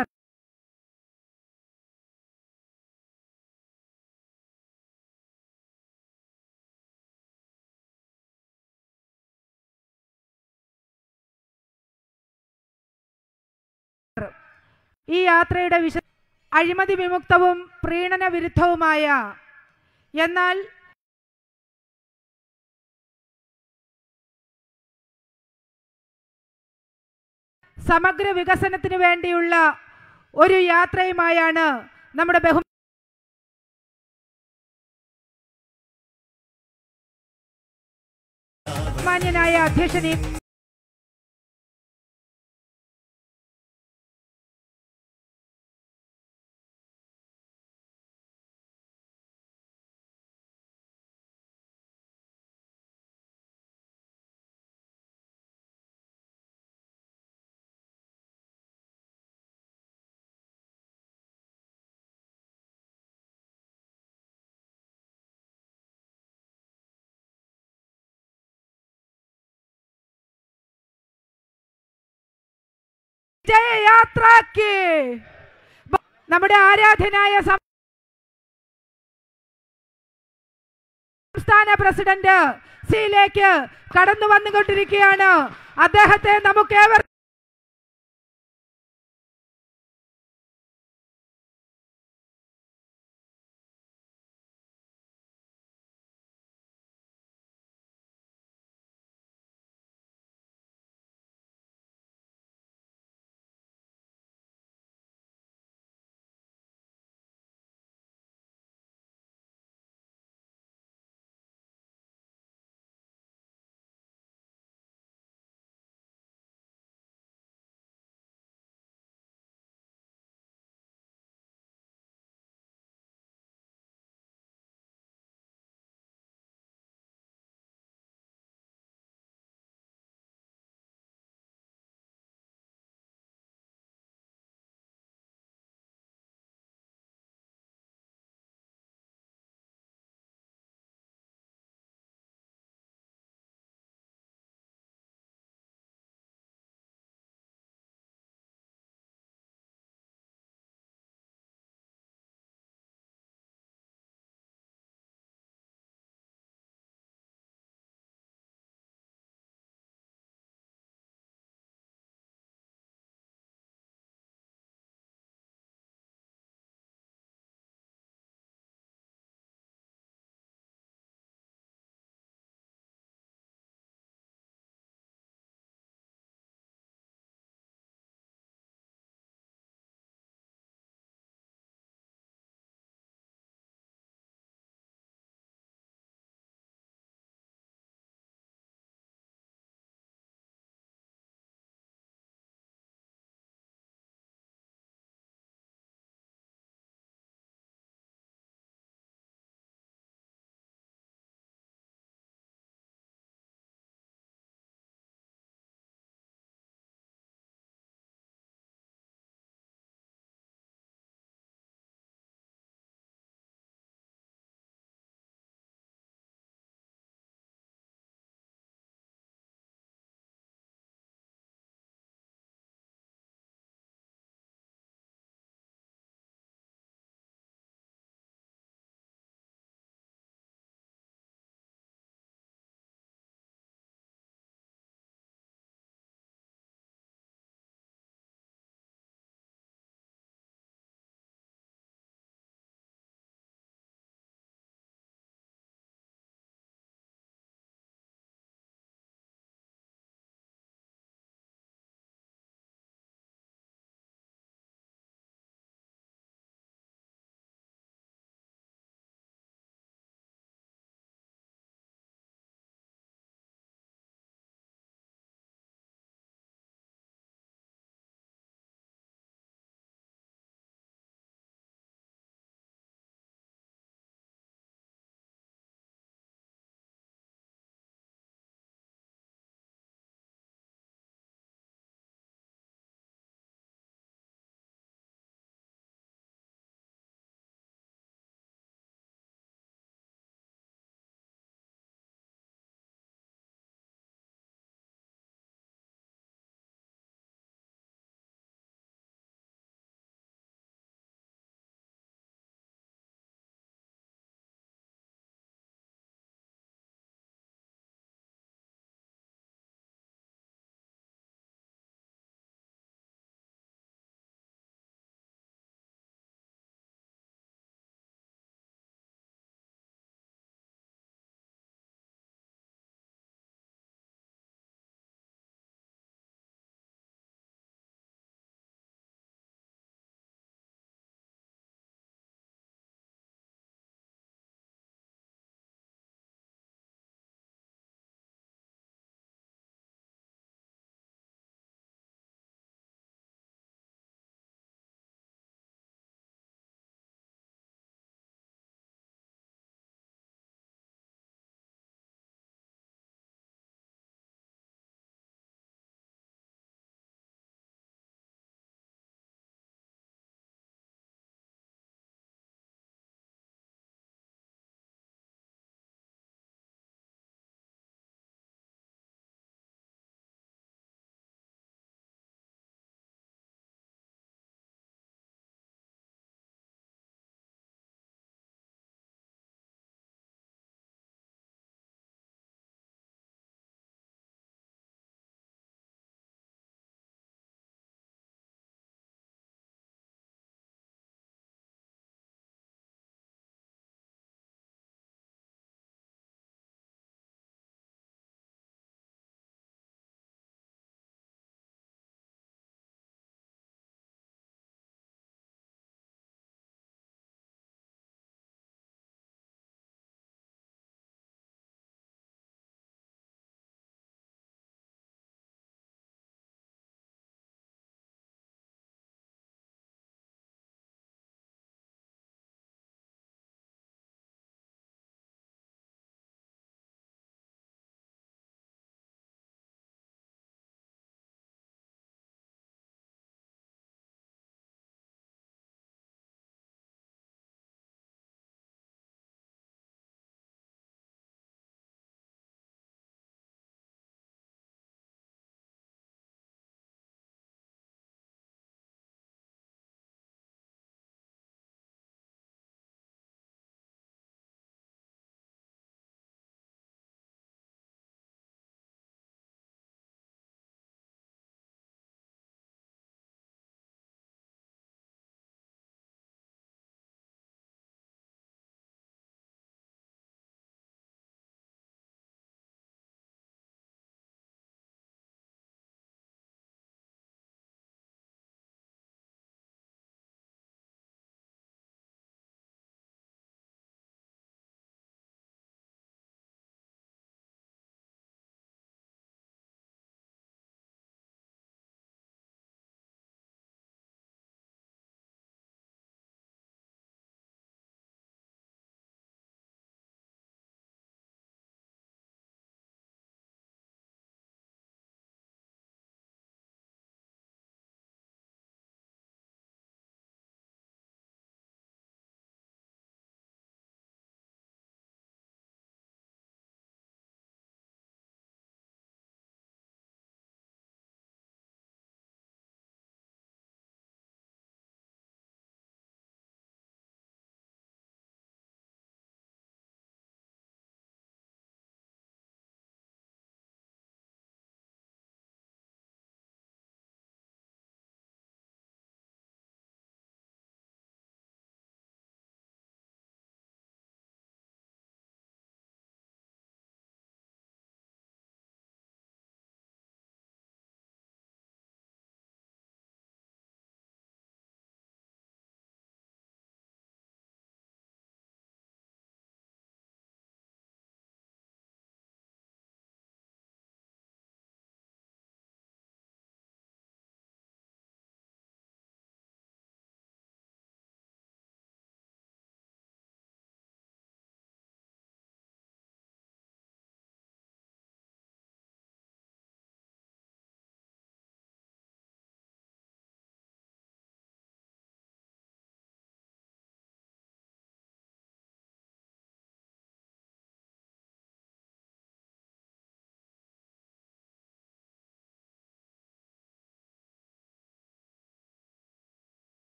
ഈ യാത്രയുടെ വിശ അഴിമതി വിമുക്തവും പ്രീണന വിരുദ്ധവുമായ എന്നാൽ സമഗ്ര വികസനത്തിന് വേണ്ടിയുള്ള ഒരു യാത്രയുമായാണ് നമ്മുടെ ബഹു മാന്യനായ അധ്യക്ഷൻ ഈ ജയയാത്രയ്ക്ക് നമ്മുടെ ആരാധനായ സം- സംസ്ഥാന പ്രസിഡന്റ് സിയിലേക്ക് കടന്നു വന്നുകൊണ്ടിരിക്കുകയാണ് അദ്ദേഹത്തെ നമുക്ക് ഏവർ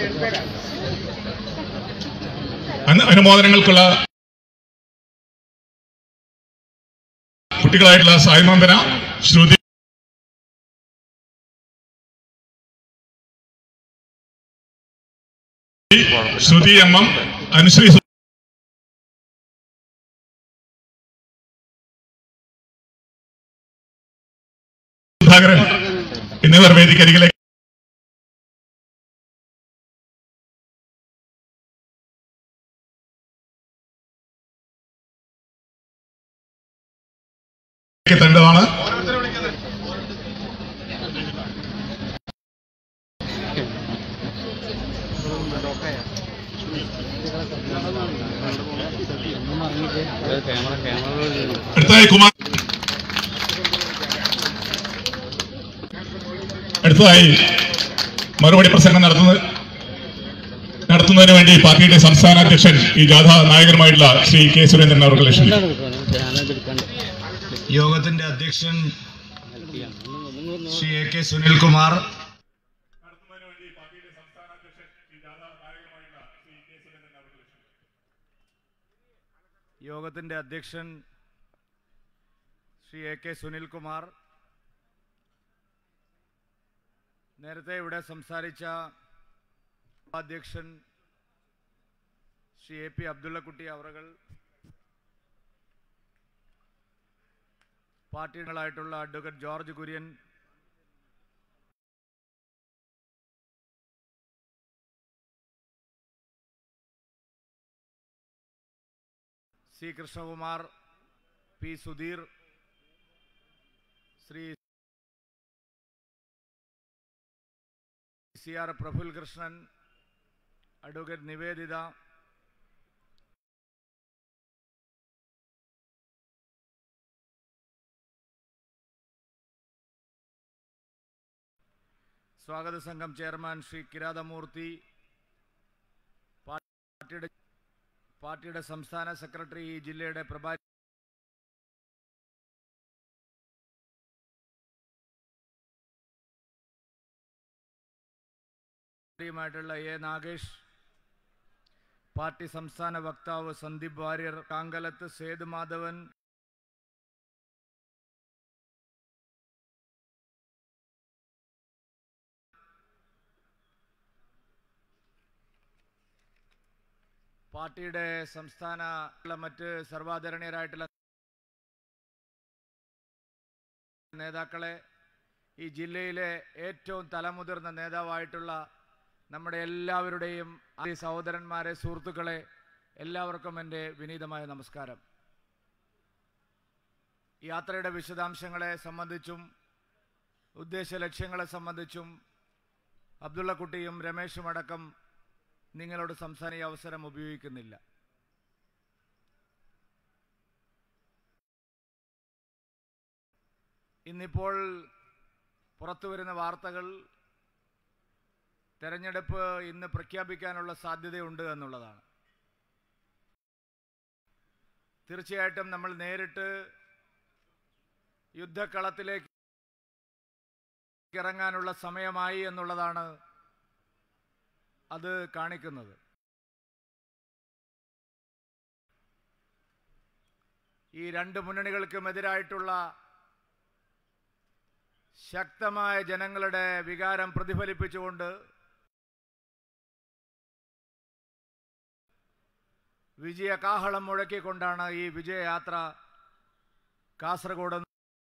അന- അനുമോദനങ്ങൾക്കുള്ള കുട്ടികളായിട്ടുള്ള സായ്നന്ദന ശ്രുതി ശ്രുതി എം എം അനുശ്രീ സുധാകരൻ എന്നിവർ വേദിക്കരികിലേക്ക് എത്തേണ്ടതാണ് അടുത്തതായി കുമാർ അടുത്തതായി മറുപടി പ്രസംഗം നടത്തുന്നത് നടത്തുന്നതിന് വേണ്ടി പാർട്ടിയുടെ സംസ്ഥാന അധ്യക്ഷൻ ഈ ജാഥ നായകരുമായിട്ടുള്ള ശ്രീ കെ സുരേന്ദ്രൻ അവർ ക്ഷണിക്കുന്നു യോഗത്തിന്റെ അധ്യക്ഷൻ ശ്രീ എ കെ സുനിൽകുമാർ യോഗത്തിന്റെ അധ്യക്ഷൻ ശ്രീ എ കെ സുനിൽകുമാർ നേരത്തെ ഇവിടെ സംസാരിച്ച അധ്യക്ഷൻ ശ്രീ എ പി അബ്ദുള്ളക്കുട്ടി അവറുകൾ പാർട്ടികളായിട്ടുള്ള advocate George Kurian C Krishnakumar P Sudheer Shri C R Praful Krishnan advocate Nivedita സ്വാഗത സംഘം ചെയർമാൻ ശ്രീ കിരാതമൂർത്തി പാർട്ടിയുടെ പാർട്ടിയുടെ സംസ്ഥാന സെക്രട്ടറി ഈ ജില്ലയുടെ പ്രഭാരി ായിട്ടുള്ള എ നാഗേഷ് പാർട്ടി സംസ്ഥാന വക്താവ് സന്ദീപ് വാര്യർ കാങ്കലത്ത് സേതുമാധവൻ പാർട്ടിയുടെ സംസ്ഥാന മറ്റ് സർവാധരണീയരായിട്ടുള്ള നേതാക്കളെ ഈ ജില്ലയിലെ ഏറ്റവും തലമുതിർന്ന നേതാവായിട്ടുള്ള നമ്മുടെ എല്ലാവരുടെയും ഈ സഹോദരന്മാരെ സുഹൃത്തുക്കളെ എല്ലാവർക്കും എൻ്റെ വിനീതമായ നമസ്കാരം ഈ യാത്രയുടെ വിശദാംശങ്ങളെ സംബന്ധിച്ചും ഉദ്ദേശ ലക്ഷ്യങ്ങളെ സംബന്ധിച്ചും അബ്ദുള്ളക്കുട്ടിയും രമേശും അടക്കം നിങ്ങളോട് സംസാരിക്കാൻ ഈ അവസരം ഉപയോഗിക്കുന്നില്ല ഇന്നിപ്പോൾ പുറത്തു വരുന്ന വാർത്തകൾ തെരഞ്ഞെടുപ്പ് ഇന്ന് പ്രഖ്യാപിക്കാനുള്ള സാധ്യതയുണ്ട് എന്നുള്ളതാണ് തീർച്ചയായിട്ടും നമ്മൾ നേരിട്ട് യുദ്ധക്കളത്തിലേക്ക് ഇറങ്ങാനുള്ള സമയമായി എന്നുള്ളതാണ് അത് കാണിക്കുന്നത് ഈ രണ്ട് മുന്നണികൾക്കുമെതിരായിട്ടുള്ള ശക്തമായ ജനങ്ങളുടെ വികാരം പ്രതിഫലിപ്പിച്ചുകൊണ്ട് വിജയകാഹളം മുഴക്കിക്കൊണ്ടാണ് ഈ വിജയയാത്ര കാസർഗോഡ്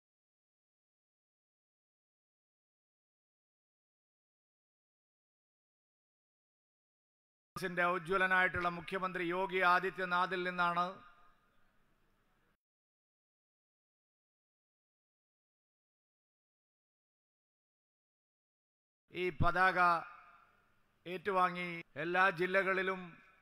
ന്റെ ഔജ്വലനായിട്ടുള്ള മുഖ്യമന്ത്രി യോഗി ആദിത്യനാഥിൽ നിന്നാണ് ഈ പതാക ഏറ്റുവാങ്ങി എല്ലാ ജില്ലകളിലും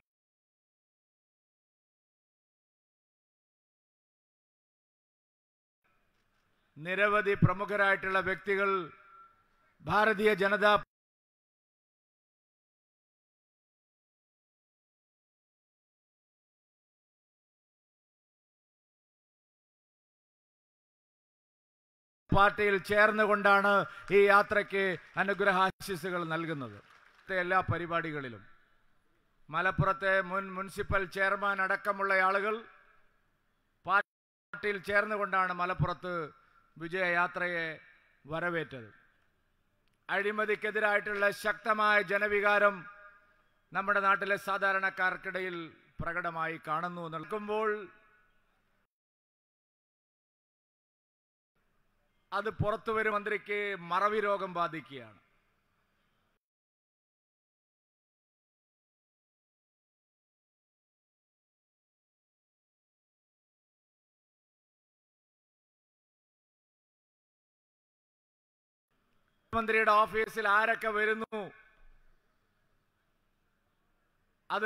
നിരവധി പ്രമുഖരായിട്ടുള്ള വ്യക്തികൾ ഭാരതീയ ജനതാ പാർട്ടിയിൽ ചേർന്നുകൊണ്ടാണ് ഈ യാത്രയ്ക്ക് അനുഗ്രഹാശിസുകൾ നൽകുന്നത് ഇവിടുത്തെ എല്ലാ പരിപാടികളിലും മലപ്പുറത്തെ മുൻ മുനിസിപ്പൽ ചെയർമാൻ അടക്കമുള്ള ആളുകൾ പാർട്ടിയിൽ ചേർന്നുകൊണ്ടാണ് മലപ്പുറത്ത് വിജയയാത്രയെ വരവേറ്റത് അഴിമതിക്കെതിരായിട്ടുള്ള ശക്തമായ ജനവികാരം നമ്മുടെ നാട്ടിലെ സാധാരണക്കാർക്കിടയിൽ പ്രകടമായി കാണുന്നു നിൽക്കുമ്പോൾ അത് പുറത്തു വരും മന്ത്രിക്ക് മറവി രോഗം ബാധിക്കുകയാണ് മന്ത്രിയുടെ ഓഫീസിൽ ആരൊക്കെ വരുന്നു അത്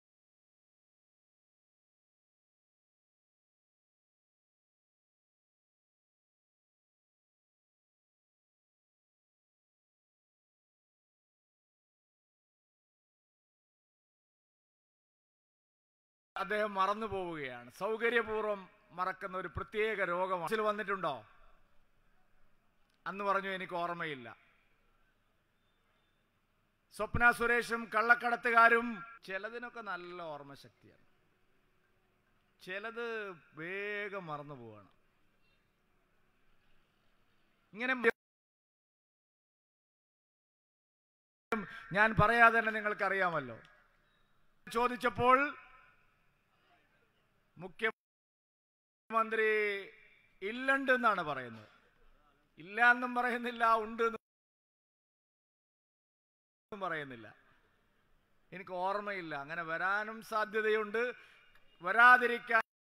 അദ്ദേഹം മറന്നു പോവുകയാണ് സൗകര്യപൂർവ്വം മറക്കുന്ന ഒരു പ്രത്യേക രോഗമാണ് ഇതിൽ വന്നിട്ടുണ്ടോ അന്ന് പറഞ്ഞു എനിക്ക് ഓർമ്മയില്ല സ്വപ്ന സുരേഷും കള്ളക്കടത്തുകാരും ചിലതിനൊക്കെ നല്ല ഓർമ്മശക്തിയാണ് ചിലത് വേഗം മറന്നു പോവാണ് ഇങ്ങനെ ഞാൻ പറയാതെ തന്നെ നിങ്ങൾക്കറിയാമല്ലോ ചോദിച്ചപ്പോൾ മുഖ്യമന്ത്രി ഇല്ലണ്ട് എന്നാണ് പറയുന്നത് ഇല്ല എന്നും പറയുന്നില്ല ഉണ്ട് എന്നും പറയുന്നില്ല എനിക്ക് ഓർമ്മയില്ല അങ്ങനെ വരാനും സാധ്യതയുണ്ട് വരാതിരിക്കാൻ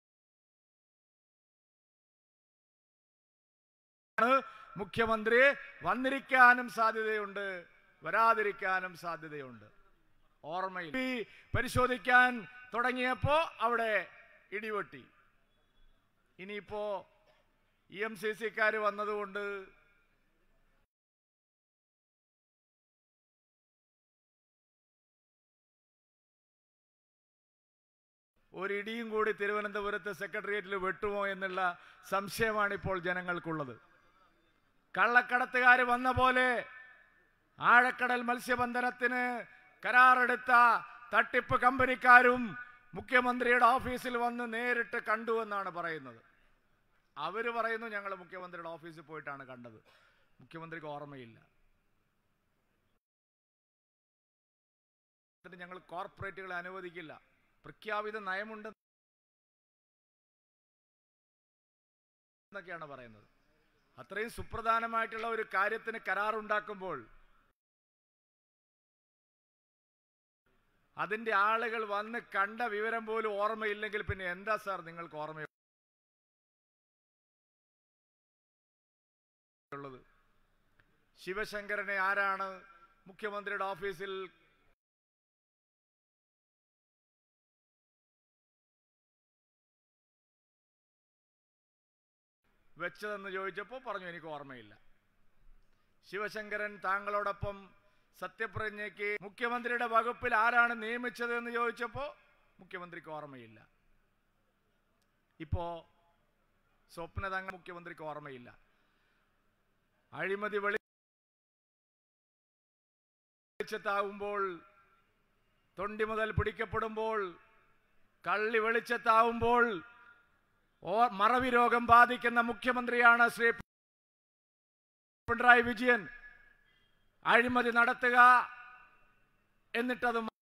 മുഖ്യമന്ത്രി വന്നിരിക്കാനും സാധ്യതയുണ്ട് വരാതിരിക്കാനും സാധ്യതയുണ്ട് ഓർമ്മയിൽ ഈ പരിശോധിക്കാൻ തുടങ്ങിയപ്പോ അവിടെ ഇടിവെട്ടി ഇനിയിപ്പോ ഇ എം സി സിക്കാർ വന്നതുകൊണ്ട് ഒരിടിയും കൂടി തിരുവനന്തപുരത്ത് സെക്രട്ടേറിയറ്റിൽ വെട്ടുമോ എന്നുള്ള സംശയമാണ് ഇപ്പോൾ ജനങ്ങൾക്കുള്ളത് കള്ളക്കടത്തുകാർ വന്ന പോലെ ആഴക്കടൽ മത്സ്യബന്ധനത്തിന് കരാറെടുത്ത തട്ടിപ്പ് കമ്പനിക്കാരും മുഖ്യമന്ത്രിയുടെ ഓഫീസിൽ വന്ന് നേരിട്ട് കണ്ടു എന്നാണ് പറയുന്നത് അവർ പറയുന്നു ഞങ്ങൾ മുഖ്യമന്ത്രിയുടെ ഓഫീസിൽ പോയിട്ടാണ് കണ്ടത് മുഖ്യമന്ത്രിക്ക് ഓർമ്മയില്ല എന്നിട്ട് ഞങ്ങൾ കോർപ്പറേറ്റുകളെ അനുവദിക്കില്ല പ്രഖ്യാപിത നയമുണ്ട് എന്നൊക്കെയാണ് പറയുന്നത് അത്രയും സുപ്രധാനമായിട്ടുള്ള ഒരു കാര്യത്തിന് കരാറുണ്ടാക്കുമ്പോൾ അതിന്റെ ആളുകൾ വന്ന് കണ്ട വിവരം പോലും ഓർമ്മയില്ലെങ്കിൽ പിന്നെ എന്താ സാർ നിങ്ങൾക്ക് ഓർമ്മയുള്ളത് ശിവശങ്കരനെ ആരാണ് മുഖ്യമന്ത്രിയുടെ ഓഫീസിൽ വെച്ചതെന്ന് ചോദിച്ചപ്പോൾ പറഞ്ഞു എനിക്ക് ഓർമ്മയില്ല ശിവശങ്കരൻ താങ്കളോടൊപ്പം സത്യപ്രതിജ്ഞയ്ക്ക് മുഖ്യമന്ത്രിയുടെ വകുപ്പിൽ ആരാണ് നിയമിച്ചത് എന്ന് ചോദിച്ചപ്പോൾ മുഖ്യമന്ത്രിക്ക് ഓർമ്മയില്ല ഇപ്പോ സ്വപ്ന തങ്ങൾ മുഖ്യമന്ത്രിക്ക് ഓർമ്മയില്ല അഴിമതി വെളിച്ചത്താവുമ്പോൾ തൊണ്ടി മുതൽ പിടിക്കപ്പെടുമ്പോൾ കള്ളി വെളിച്ചത്താവുമ്പോൾ ഓ മറവി രോഗം ബാധിക്കുന്ന മുഖ്യമന്ത്രിയാണ് ശ്രീ പിണറായി വിജയൻ അഴിമതി നടത്തുക എന്നിട്ടത്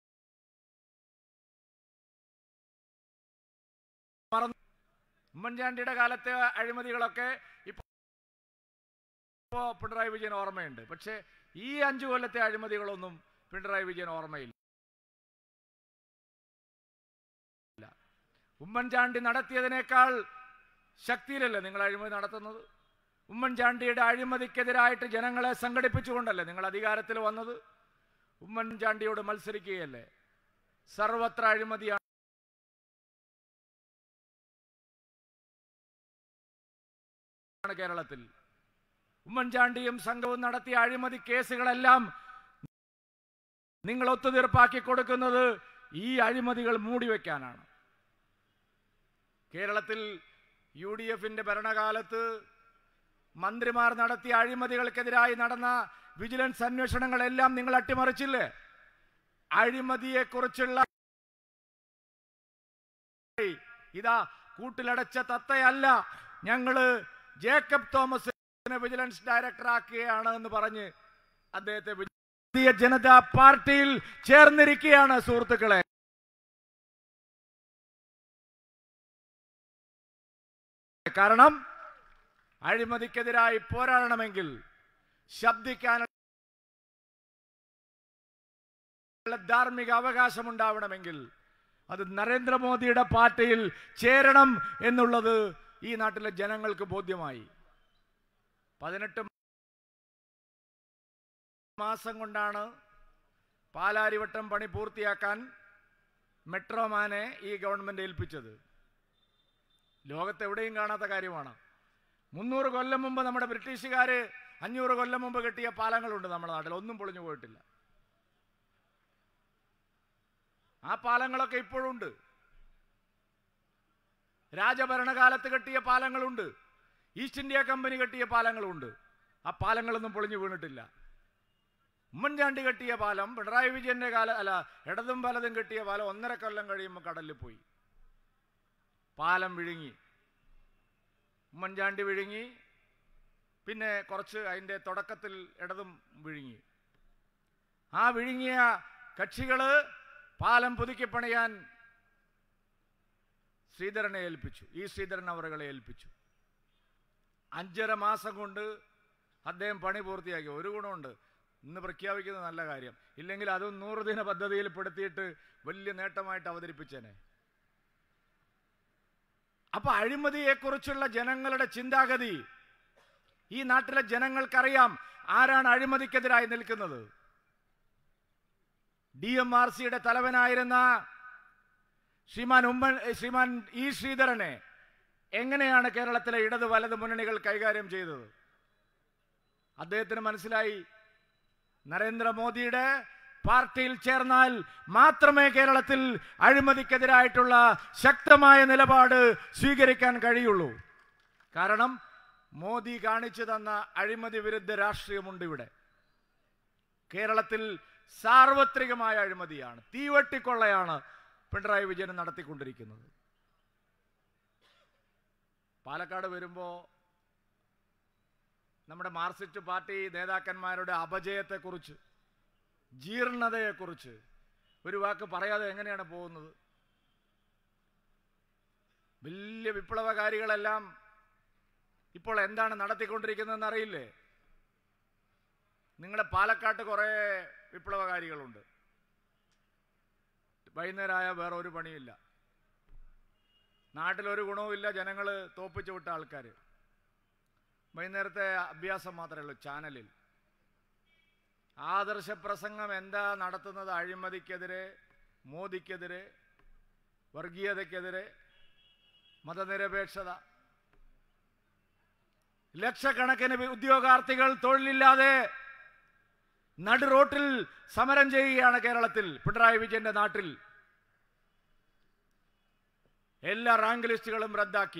മറന്നു ഉമ്മൻചാണ്ടിയുടെ കാലത്തെ അഴിമതികളൊക്കെ ഇപ്പോ പിണറായി വിജയൻ ഓർമ്മയുണ്ട് പക്ഷേ ഈ അഞ്ചു കൊല്ലത്തെ അഴിമതികളൊന്നും പിണറായി വിജയൻ ഓർമ്മയില്ല ഉമ്മൻചാണ്ടി നടത്തിയതിനേക്കാൾ ശക്തിയിലല്ലേ നിങ്ങൾ അഴിമതി നടത്തുന്നത് ഉമ്മൻചാണ്ടിയുടെ അഴിമതിക്കെതിരായിട്ട് ജനങ്ങളെ സംഘടിപ്പിച്ചുകൊണ്ടല്ലേ നിങ്ങൾ അധികാരത്തിൽ വന്നത് ഉമ്മൻചാണ്ടിയോട് മത്സരിക്കുകയല്ലേ സർവത്ര അഴിമതിയാണ് കേരളത്തിൽ ഉമ്മൻചാണ്ടിയും സംഘവും നടത്തിയ അഴിമതി കേസുകളെല്ലാം നിങ്ങൾ ഒത്തുതീർപ്പാക്കി കൊടുക്കുന്നത് ഈ അഴിമതികൾ മൂടിവെക്കാനാണ് കേരളത്തിൽ യു ഡി എഫിന്റെ ഭരണകാലത്ത് മന്ത്രിമാർ നടത്തിയ അഴിമതികൾക്കെതിരായി നടന്ന വിജിലൻസ് അന്വേഷണങ്ങളെല്ലാം നിങ്ങൾ അട്ടിമറിച്ചില്ലേ അഴിമതിയെക്കുറിച്ചുള്ള ഇതാ കൂട്ടിലടച്ച തത്തയല്ല ഞങ്ങള് ജേക്കബ് തോമസിനെ വിജിലൻസ് ഡയറക്ടർ ആക്കുകയാണ് എന്ന് പറഞ്ഞ് അദ്ദേഹത്തെ ഭാരതീയ ജനതാ പാർട്ടിയിൽ ചേർന്നിരിക്കുകയാണ് സുഹൃത്തുക്കളെ കാരണം അഴിമതിക്കെതിരായി പോരാടണമെങ്കിൽ ശബ്ദിക്കാനുള്ള ധാർമ്മിക അവകാശം ഉണ്ടാവണമെങ്കിൽ അത് നരേന്ദ്രമോദിയുടെ പാർട്ടിയിൽ ചേരണം എന്നുള്ളത് ഈ നാട്ടിലെ ജനങ്ങൾക്ക് ബോധ്യമായി പതിനെട്ട് മാസം കൊണ്ടാണ് പാലാരിവട്ടം പണി പൂർത്തിയാക്കാൻ മെട്രോമാനെ ഈ ഗവൺമെന്റ് ഏൽപ്പിച്ചത് ലോകത്ത് എവിടെയും കാണാത്ത കാര്യമാണ് മുന്നൂറ് കൊല്ലം മുമ്പ് നമ്മുടെ ബ്രിട്ടീഷുകാര് അഞ്ഞൂറ് കൊല്ലം മുമ്പ് കെട്ടിയ പാലങ്ങളുണ്ട് നമ്മുടെ നാട്ടിൽ ഒന്നും പൊളിഞ്ഞു പോയിട്ടില്ല ആ പാലങ്ങളൊക്കെ ഇപ്പോഴുണ്ട് രാജഭരണകാലത്ത് കെട്ടിയ പാലങ്ങളുണ്ട് ഈസ്റ്റ് ഇന്ത്യ കമ്പനി കെട്ടിയ പാലങ്ങളുണ്ട് ആ പാലങ്ങളൊന്നും പൊളിഞ്ഞു വീണിട്ടില്ല ഉമ്മൻചാണ്ടി കെട്ടിയ പാലം പിണറായി വിജയന്റെ കാല അല്ല ഇടതും വലതും കെട്ടിയ പാലം ഒന്നര കൊല്ലം കഴിയുമ്പോൾ കടലിൽ പോയി പാലം വിഴുങ്ങി ഉമ്മൻചാണ്ടി വിഴുങ്ങി പിന്നെ കുറച്ച് അതിൻ്റെ തുടക്കത്തിൽ ഇടതും വിഴുങ്ങി ആ വിഴുങ്ങിയ കക്ഷികള് പാലം പുതുക്കി പണിയാൻ ശ്രീധരനെ ഏൽപ്പിച്ചു ഈ ശ്രീധരൻ അവറുകളെ ഏൽപ്പിച്ചു അഞ്ചര മാസം കൊണ്ട് അദ്ദേഹം പണി പൂർത്തിയാക്കി ഒരു ഗുണമുണ്ട് ഇന്ന് പ്രഖ്യാപിക്കുന്നത് നല്ല കാര്യം ഇല്ലെങ്കിൽ അതും നൂറ് ദിന പദ്ധതിയിൽ പെടുത്തിയിട്ട് വലിയ നേട്ടമായിട്ട് അവതരിപ്പിച്ചേനെ അപ്പൊ അഴിമതിയെക്കുറിച്ചുള്ള ജനങ്ങളുടെ ചിന്താഗതി ഈ നാട്ടിലെ ജനങ്ങൾക്കറിയാം ആരാണ് അഴിമതിക്കെതിരായി നിൽക്കുന്നത് ഡി എം ആർ സിയുടെ തലവനായിരുന്ന ശ്രീമാൻ ഉമ്മൻ ഏ, ശ്രീമാൻ ഇ ശ്രീധരനെ എങ്ങനെയാണ് കേരളത്തിലെ ഇടത് വലത് മുന്നണികൾ കൈകാര്യം ചെയ്തത് അദ്ദേഹത്തിന് മനസ്സിലായി നരേന്ദ്രമോദിയുടെ പാർട്ടിയിൽ ചേർന്നാൽ മാത്രമേ കേരളത്തിൽ അഴിമതിക്കെതിരായിട്ടുള്ള ശക്തമായ നിലപാട് സ്വീകരിക്കാൻ കഴിയുള്ളൂ കാരണം മോദി കാണിച്ചു തന്ന അഴിമതി വിരുദ്ധ രാഷ്ട്രീയമുണ്ട് ഇവിടെ കേരളത്തിൽ സാർവത്രികമായ അഴിമതിയാണ് തീവട്ടിക്കൊള്ളയാണ് പിണറായി വിജയൻ നടത്തിക്കൊണ്ടിരിക്കുന്നത് പാലക്കാട് വരുമ്പോൾ നമ്മുടെ മാർക്സിസ്റ്റ് പാർട്ടി നേതാക്കന്മാരുടെ അപജയത്തെക്കുറിച്ച് ജീർണതയെക്കുറിച്ച് ഒരു വാക്ക് പറയാതെ എങ്ങനെയാണ് പോകുന്നത് വലിയ വിപ്ലവകാരികളെല്ലാം ഇപ്പോൾ എന്താണ് നടത്തിക്കൊണ്ടിരിക്കുന്നതെന്ന് അറിയില്ലേ നിങ്ങളുടെ പാലക്കാട്ട് കുറേ വിപ്ലവകാരികളുണ്ട് വൈകുന്നേരമായ വേറെ ഒരു പണിയില്ല നാട്ടിലൊരു ഗുണവുമില്ല ജനങ്ങൾ തോപ്പിച്ചു വിട്ട ആൾക്കാർ വൈകുന്നേരത്തെ അഭ്യാസം മാത്രമേ ഉള്ളൂ ചാനലിൽ ആദർശ പ്രസംഗം എന്താ നടത്തുന്നത് അഴിമതിക്കെതിരെ മോദിക്കെതിരെ വർഗീയതയ്ക്കെതിരെ മതനിരപേക്ഷത ലക്ഷക്കണക്കിന് വി- ഉദ്യോഗാർത്ഥികൾ തൊഴിലില്ലാതെ നടു റോട്ടിൽ സമരം ചെയ്യുകയാണ് കേരളത്തിൽ പിണറായി വിജയന്റെ നാട്ടിൽ എല്ലാ റാങ്ക് ലിസ്റ്റുകളും റദ്ദാക്കി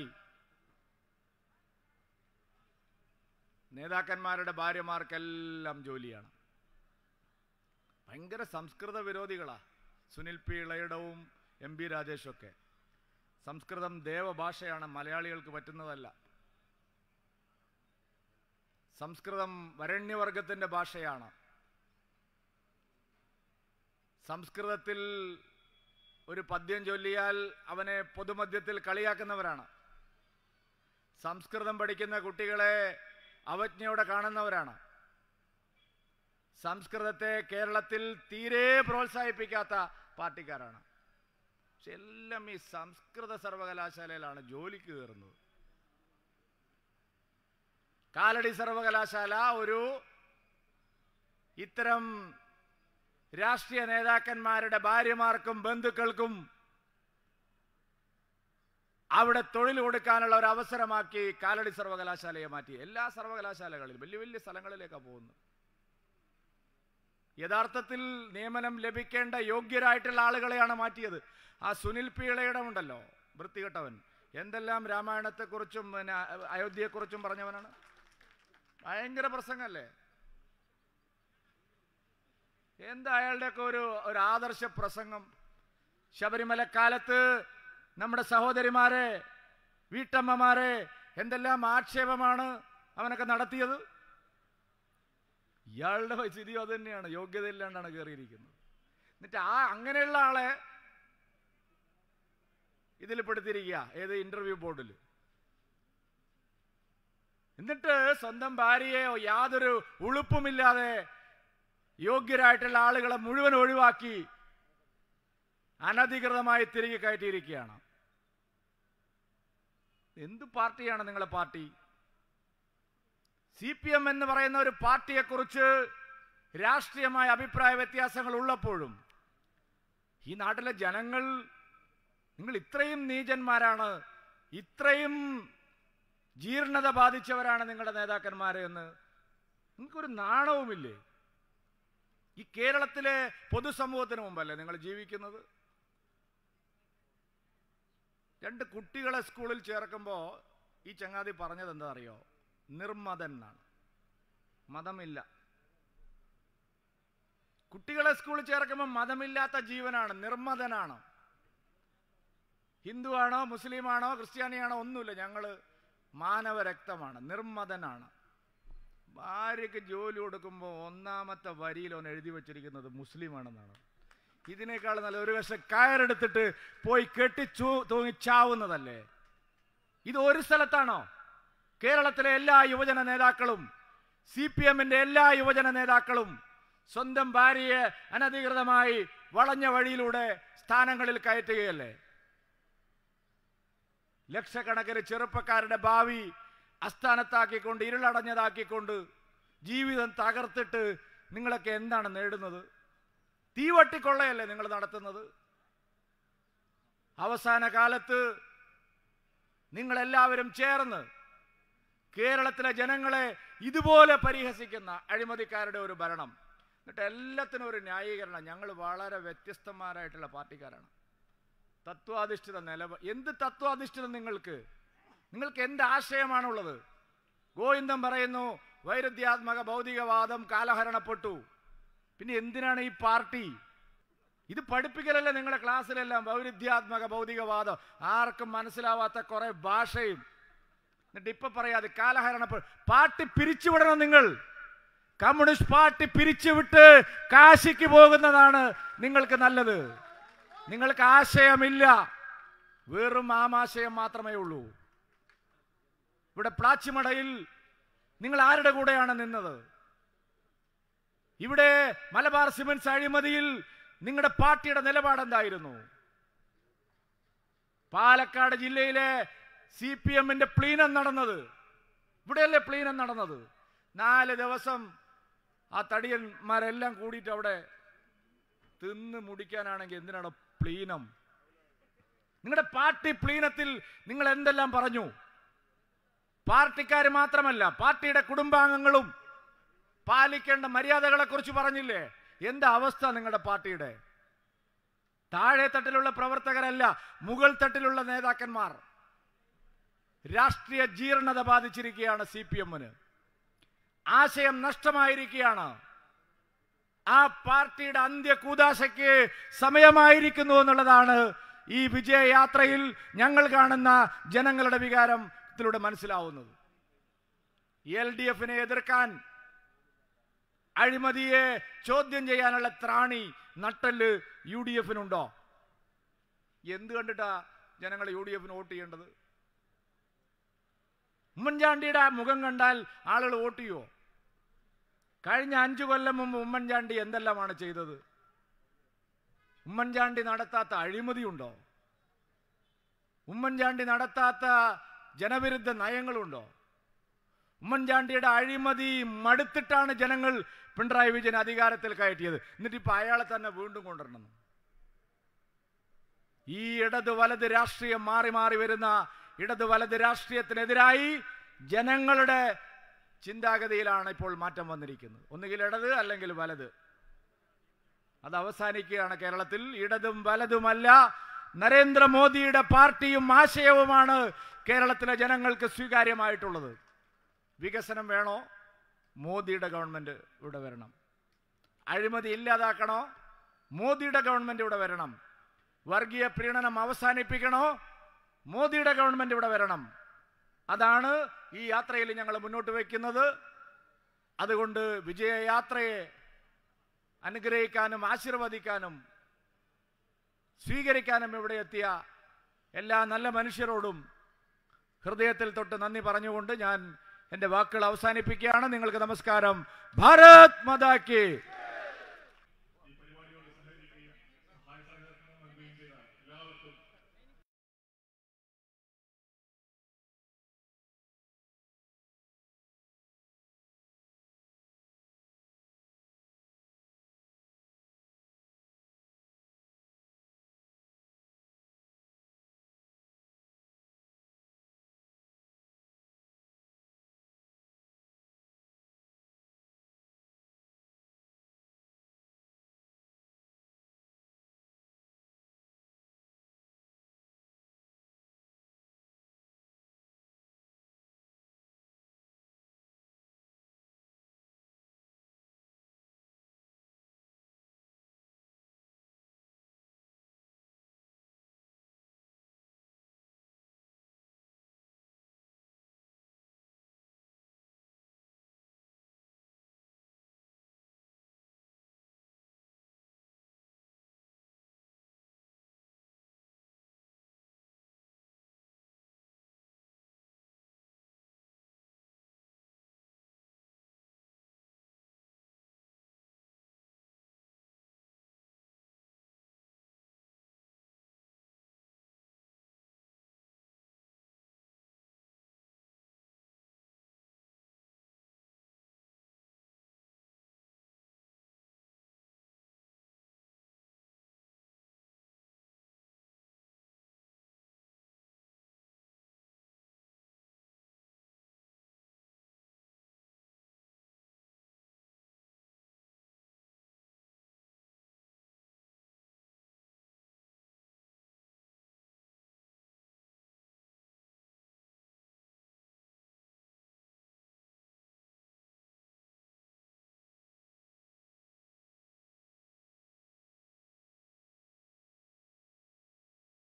നേതാക്കന്മാരുടെ ഭാര്യമാർക്കെല്ലാം ജോലിയാണ് ഭയങ്കര സംസ്കൃത വിരോധികളാ സുനിൽ പി ഇളയിടവും എം പി രാജേഷൊക്കെ സംസ്കൃതം ദേവഭാഷയാണ് മലയാളികൾക്ക് പറ്റുന്നതല്ല സംസ്കൃതം വരണ്യവർഗത്തിന്റെ ഭാഷയാണ് സംസ്കൃതത്തിൽ ഒരു പദ്യം ചൊല്ലിയാൽ അവനെ പൊതുമധ്യത്തിൽ കളിയാക്കുന്നവരാണ് സംസ്കൃതം പഠിക്കുന്ന കുട്ടികളെ അവജ്ഞയോടെ കാണുന്നവരാണ് സംസ്കൃതത്തെ കേരളത്തിൽ തീരെ പ്രോത്സാഹിപ്പിക്കാത്ത പാർട്ടിക്കാരാണ് പക്ഷെ എല്ലാം ഈ സംസ്കൃത സർവകലാശാലയിലാണ് ജോലിക്ക് കയറുന്നത് കാലടി സർവകലാശാല ഒരു ഇത്തരം രാഷ്ട്രീയ നേതാക്കന്മാരുടെ ഭാര്യമാർക്കും ബന്ധുക്കൾക്കും അവിടെ തൊഴിൽ കൊടുക്കാനുള്ള ഒരു അവസരമാക്കി കാലടി സർവകലാശാലയെ മാറ്റി എല്ലാ സർവകലാശാലകളിലും വലിയ വലിയ സ്ഥലങ്ങളിലേക്കാണ് പോകുന്നത് യഥാർത്ഥത്തിൽ നിയമനം ലഭിക്കേണ്ട യോഗ്യരായിട്ടുള്ള ആളുകളെയാണ് മാറ്റിയത് ആ സുനിൽ പീളയുടെ ഉണ്ടല്ലോ വൃത്തികെട്ടവൻ എന്തെല്ലാം രാമായണത്തെക്കുറിച്ചും പിന്നെ അയോധ്യയെക്കുറിച്ചും പറഞ്ഞവനാണ് ഭയങ്കര പ്രസംഗല്ലേ എന്താ അയാളുടെയൊക്കെ ഒരു ഒരു ആദർശ പ്രസംഗം ശബരിമല കാലത്ത് നമ്മുടെ സഹോദരിമാരെ വീട്ടമ്മമാരെ എന്തെല്ലാം ആക്ഷേപമാണ് അവനൊക്കെ നടത്തിയത് ഇയാളുടെ സ്ഥിതിയും അത് തന്നെയാണ് യോഗ്യതയില്ലാണ്ടാണ് കയറിയിരിക്കുന്നത് എന്നിട്ട് ആ അങ്ങനെയുള്ള ആളെ ഇതിൽ പെടുത്തിയിരിക്കുക ഏത് ഇന്റർവ്യൂ ബോർഡിൽ എന്നിട്ട് സ്വന്തം ഭാര്യയോ യാതൊരു ഉളുപ്പുമില്ലാതെ യോഗ്യരായിട്ടുള്ള ആളുകളെ മുഴുവൻ ഒഴിവാക്കി അനധികൃതമായി തിരികെ കയറ്റിയിരിക്കുകയാണ് എന്ത് പാർട്ടിയാണ് നിങ്ങളെ പാർട്ടി സി പി എം എന്ന് പറയുന്ന ഒരു പാർട്ടിയെക്കുറിച്ച് രാഷ്ട്രീയമായ അഭിപ്രായ വ്യത്യാസങ്ങൾ ഉള്ളപ്പോഴും ഈ നാട്ടിലെ ജനങ്ങൾ നിങ്ങൾ ഇത്രയും നീചന്മാരാണ് ഇത്രയും ജീർണത ബാധിച്ചവരാണ് നിങ്ങളുടെ നേതാക്കന്മാരെ എന്ന് നിങ്ങൾക്കൊരു നാണവുമില്ലേ ഈ കേരളത്തിലെ പൊതുസമൂഹത്തിന് മുമ്പല്ലേ നിങ്ങൾ ജീവിക്കുന്നത് രണ്ട് കുട്ടികളെ സ്കൂളിൽ ചേർക്കുമ്പോൾ ഈ ചങ്ങാതി പറഞ്ഞത് എന്താ അറിയോ നിർമ്മതൻ എന്നാണ് മതമില്ല കുട്ടികളെ സ്കൂളിൽ ചേർക്കുമ്പോൾ മതമില്ലാത്ത ജീവനാണ് നിർമ്മതനാണ് ഹിന്ദുവാണോ മുസ്ലിമാണോ ക്രിസ്ത്യാനിയാണോ ഒന്നുമില്ല ഞങ്ങൾ മാനവരക്തമാണ് നിർമ്മതനാണ് ഭാര്യയ്ക്ക് ജോലി കൊടുക്കുമ്പോൾ ഒന്നാമത്തെ വരിയിൽ ഒന്ന് എഴുതി വച്ചിരിക്കുന്നത് മുസ്ലിമാണെന്നാണ് ഇതിനേക്കാൾ നല്ല ഒരു വശം കയറെടുത്തിട്ട് പോയി കെട്ടിച്ചു തൂങ്ങി ചാവുന്നതല്ലേ ഇത് ഒരു സ്ഥലത്താണോ കേരളത്തിലെ എല്ലാ യുവജന നേതാക്കളും സി പി എമ്മിന്റെ എല്ലാ യുവജന നേതാക്കളും സ്വന്തം ഭാര്യയെ അനധികൃതമായി വളഞ്ഞ വഴിയിലൂടെ സ്ഥാനങ്ങളിൽ കയറ്റുകയല്ലേ ലക്ഷക്കണക്കിന് ചെറുപ്പക്കാരുടെ ഭാവി അസ്ഥാനത്താക്കിക്കൊണ്ട് ഇരുളടഞ്ഞതാക്കിക്കൊണ്ട് ജീവിതം തകർത്തിട്ട് നിങ്ങളൊക്കെ എന്താണ് നേടുന്നത് തീവട്ടിക്കൊള്ളയല്ലേ നിങ്ങൾ നടത്തുന്നത് അവസാന കാലത്ത് നിങ്ങളെല്ലാവരും ചേർന്ന് കേരളത്തിലെ ജനങ്ങളെ ഇതുപോലെ പരിഹസിക്കുന്ന അഴിമതിക്കാരുടെ ഒരു ഭരണം എന്നിട്ട് എല്ലാത്തിനും ഒരു ന്യായീകരണം ഞങ്ങൾ വളരെ വ്യത്യസ്തന്മാരായിട്ടുള്ള പാർട്ടിക്കാരാണ് തത്വാധിഷ്ഠിത നിലപ എന്ത് തത്വാധിഷ്ഠിതം നിങ്ങൾക്ക് നിങ്ങൾക്ക് എന്ത് ആശയമാണുള്ളത് ഗോവിന്ദൻ പറയുന്നു വൈരുദ്ധ്യാത്മക ഭൗതികവാദം കാലഹരണപ്പെട്ടു പിന്നെ എന്തിനാണ് ഈ പാർട്ടി ഇത് പഠിപ്പിക്കലല്ലേ നിങ്ങളുടെ ക്ലാസ്സിലെല്ലാം വൈരുദ്ധ്യാത്മക ഭൗതികവാദം ആർക്കും മനസ്സിലാവാത്ത കുറെ ഭാഷയും എന്നിട്ട് ഇപ്പൊ പറയാതെ കാലഹരണപ്പെ പാർട്ടി പിരിച്ചുവിടണം നിങ്ങൾ കമ്മ്യൂണിസ്റ്റ് പാർട്ടി പിരിച്ചുവിട്ട് കാശിക്ക് പോകുന്നതാണ് നിങ്ങൾക്ക് നല്ലത് നിങ്ങൾക്ക് ആശയമില്ല വെറും ആമാശയം മാത്രമേ ഉള്ളൂ ഇവിടെ പ്ലാച്ചിമടയിൽ നിങ്ങൾ ആരുടെ കൂടെയാണ് നിന്നത് ഇവിടെ മലബാർ സിമന്റ്സ് അഴിമതിയിൽ നിങ്ങളുടെ പാർട്ടിയുടെ നിലപാട് എന്തായിരുന്നു പാലക്കാട് ജില്ലയിലെ സി പി എമ്മിന്റെ പ്ലീനം നടന്നത് ഇവിടെയല്ലേ പ്ലീനം നടന്നത് നാല് ദിവസം ആ തടിയന്മാരെല്ലാം കൂടിയിട്ട് അവിടെ തിന്ന് മുടിക്കാനാണെങ്കിൽ എന്തിനാണ് പ്ലീനം നിങ്ങളുടെ പാർട്ടി പ്ലീനത്തിൽ നിങ്ങൾ എന്തെല്ലാം പറഞ്ഞു പാർട്ടിക്കാർ മാത്രമല്ല പാർട്ടിയുടെ കുടുംബാംഗങ്ങളും പാലിക്കേണ്ട മര്യാദകളെ കുറിച്ച് പറഞ്ഞില്ലേ എന്താ അവസ്ഥ നിങ്ങളുടെ പാർട്ടിയുടെ താഴെ തട്ടിലുള്ള പ്രവർത്തകരല്ല മുകൾ തട്ടിലുള്ള നേതാക്കന്മാർ രാഷ്ട്രീയ ജീർണത ബാധിച്ചിരിക്കുകയാണ് സി പി എമ്മിന് ആശയം നഷ്ടമായിരിക്കുകയാണ് ആ പാർട്ടിയുടെ അന്ത്യ കൂതാശയ്ക്ക് സമയമായിരിക്കുന്നു എന്നുള്ളതാണ് ഈ വിജയയാത്രയിൽ ഞങ്ങൾ കാണുന്ന ജനങ്ങളുടെ വികാരത്തിലൂടെ മനസ്സിലാവുന്നത് എൽ ഡി എഫിനെ എതിർക്കാൻ അഴിമതിയെ ചോദ്യം ചെയ്യാനുള്ള ത്രാണി നട്ടല് യു ഡി എഫിനുണ്ടോ എന്ത് കണ്ടിട്ടാ ജനങ്ങൾ യു ഡി എഫിന് വോട്ട് ചെയ്യേണ്ടത് ഉമ്മൻചാണ്ടിയുടെ ആ മുഖം കണ്ടാൽ ആളുകൾ വോട്ട് ചെയ്യുമോ കഴിഞ്ഞ അഞ്ചു കൊല്ലം മുമ്പ് ഉമ്മൻചാണ്ടി എന്തെല്ലാമാണ് ചെയ്തത് ഉമ്മൻചാണ്ടി നടത്താത്ത അഴിമതിയുണ്ടോ ഉമ്മൻചാണ്ടി നടത്താത്ത ജനവിരുദ്ധ നയങ്ങളുണ്ടോ ഉമ്മൻചാണ്ടിയുടെ അഴിമതി മടുത്തിട്ടാണ് ജനങ്ങൾ പിണറായി വിജയൻ അധികാരത്തിൽ കയറ്റിയത് എന്നിട്ട് ഇപ്പൊ അയാളെ തന്നെ വീണ്ടും കൊണ്ടുവരണം ഈ ഇടത് വലത് രാഷ്ട്രീയം മാറി മാറി വരുന്ന ഇടത് വലത് രാഷ്ട്രീയത്തിനെതിരായി ജനങ്ങളുടെ ചിന്താഗതിയിലാണ് ഇപ്പോൾ മാറ്റം വന്നിരിക്കുന്നത് ഒന്നുകിൽ ഇടത് അല്ലെങ്കിൽ വലത് അത് അവസാനിക്കുകയാണ് കേരളത്തിൽ ഇടതും വലതുമല്ല നരേന്ദ്രമോദിയുടെ പാർട്ടിയും ആശയവുമാണ് കേരളത്തിലെ ജനങ്ങൾക്ക് സ്വീകാര്യമായിട്ടുള്ളത് വികസനം വേണോ മോദിയുടെ ഗവൺമെൻറ് ഇവിടെ വരണം അഴിമതി ഇല്ലാതാക്കണോ മോദിയുടെ ഗവൺമെൻറ് ഇവിടെ വരണം വർഗീയ പ്രീണനം അവസാനിപ്പിക്കണോ മോദിയുടെ ഗവൺമെൻറ് ഇവിടെ വരണം അതാണ് ഈ യാത്രയിൽ ഞങ്ങൾ മുന്നോട്ട് വയ്ക്കുന്നത് അതുകൊണ്ട് വിജയയാത്രയെ അനുഗ്രഹിക്കാനും ആശീർവദിക്കാനും സ്വീകരിക്കാനും ഇവിടെ എത്തിയ എല്ലാ നല്ല മനുഷ്യരോടും ഹൃദയത്തിൽ തൊട്ട് നന്ദി പറഞ്ഞുകൊണ്ട് ഞാൻ എൻ്റെ വാക്കുകൾ അവസാനിപ്പിക്കുകയാണ് നിങ്ങൾക്ക് നമസ്കാരം ഭാരത് മതാക്കി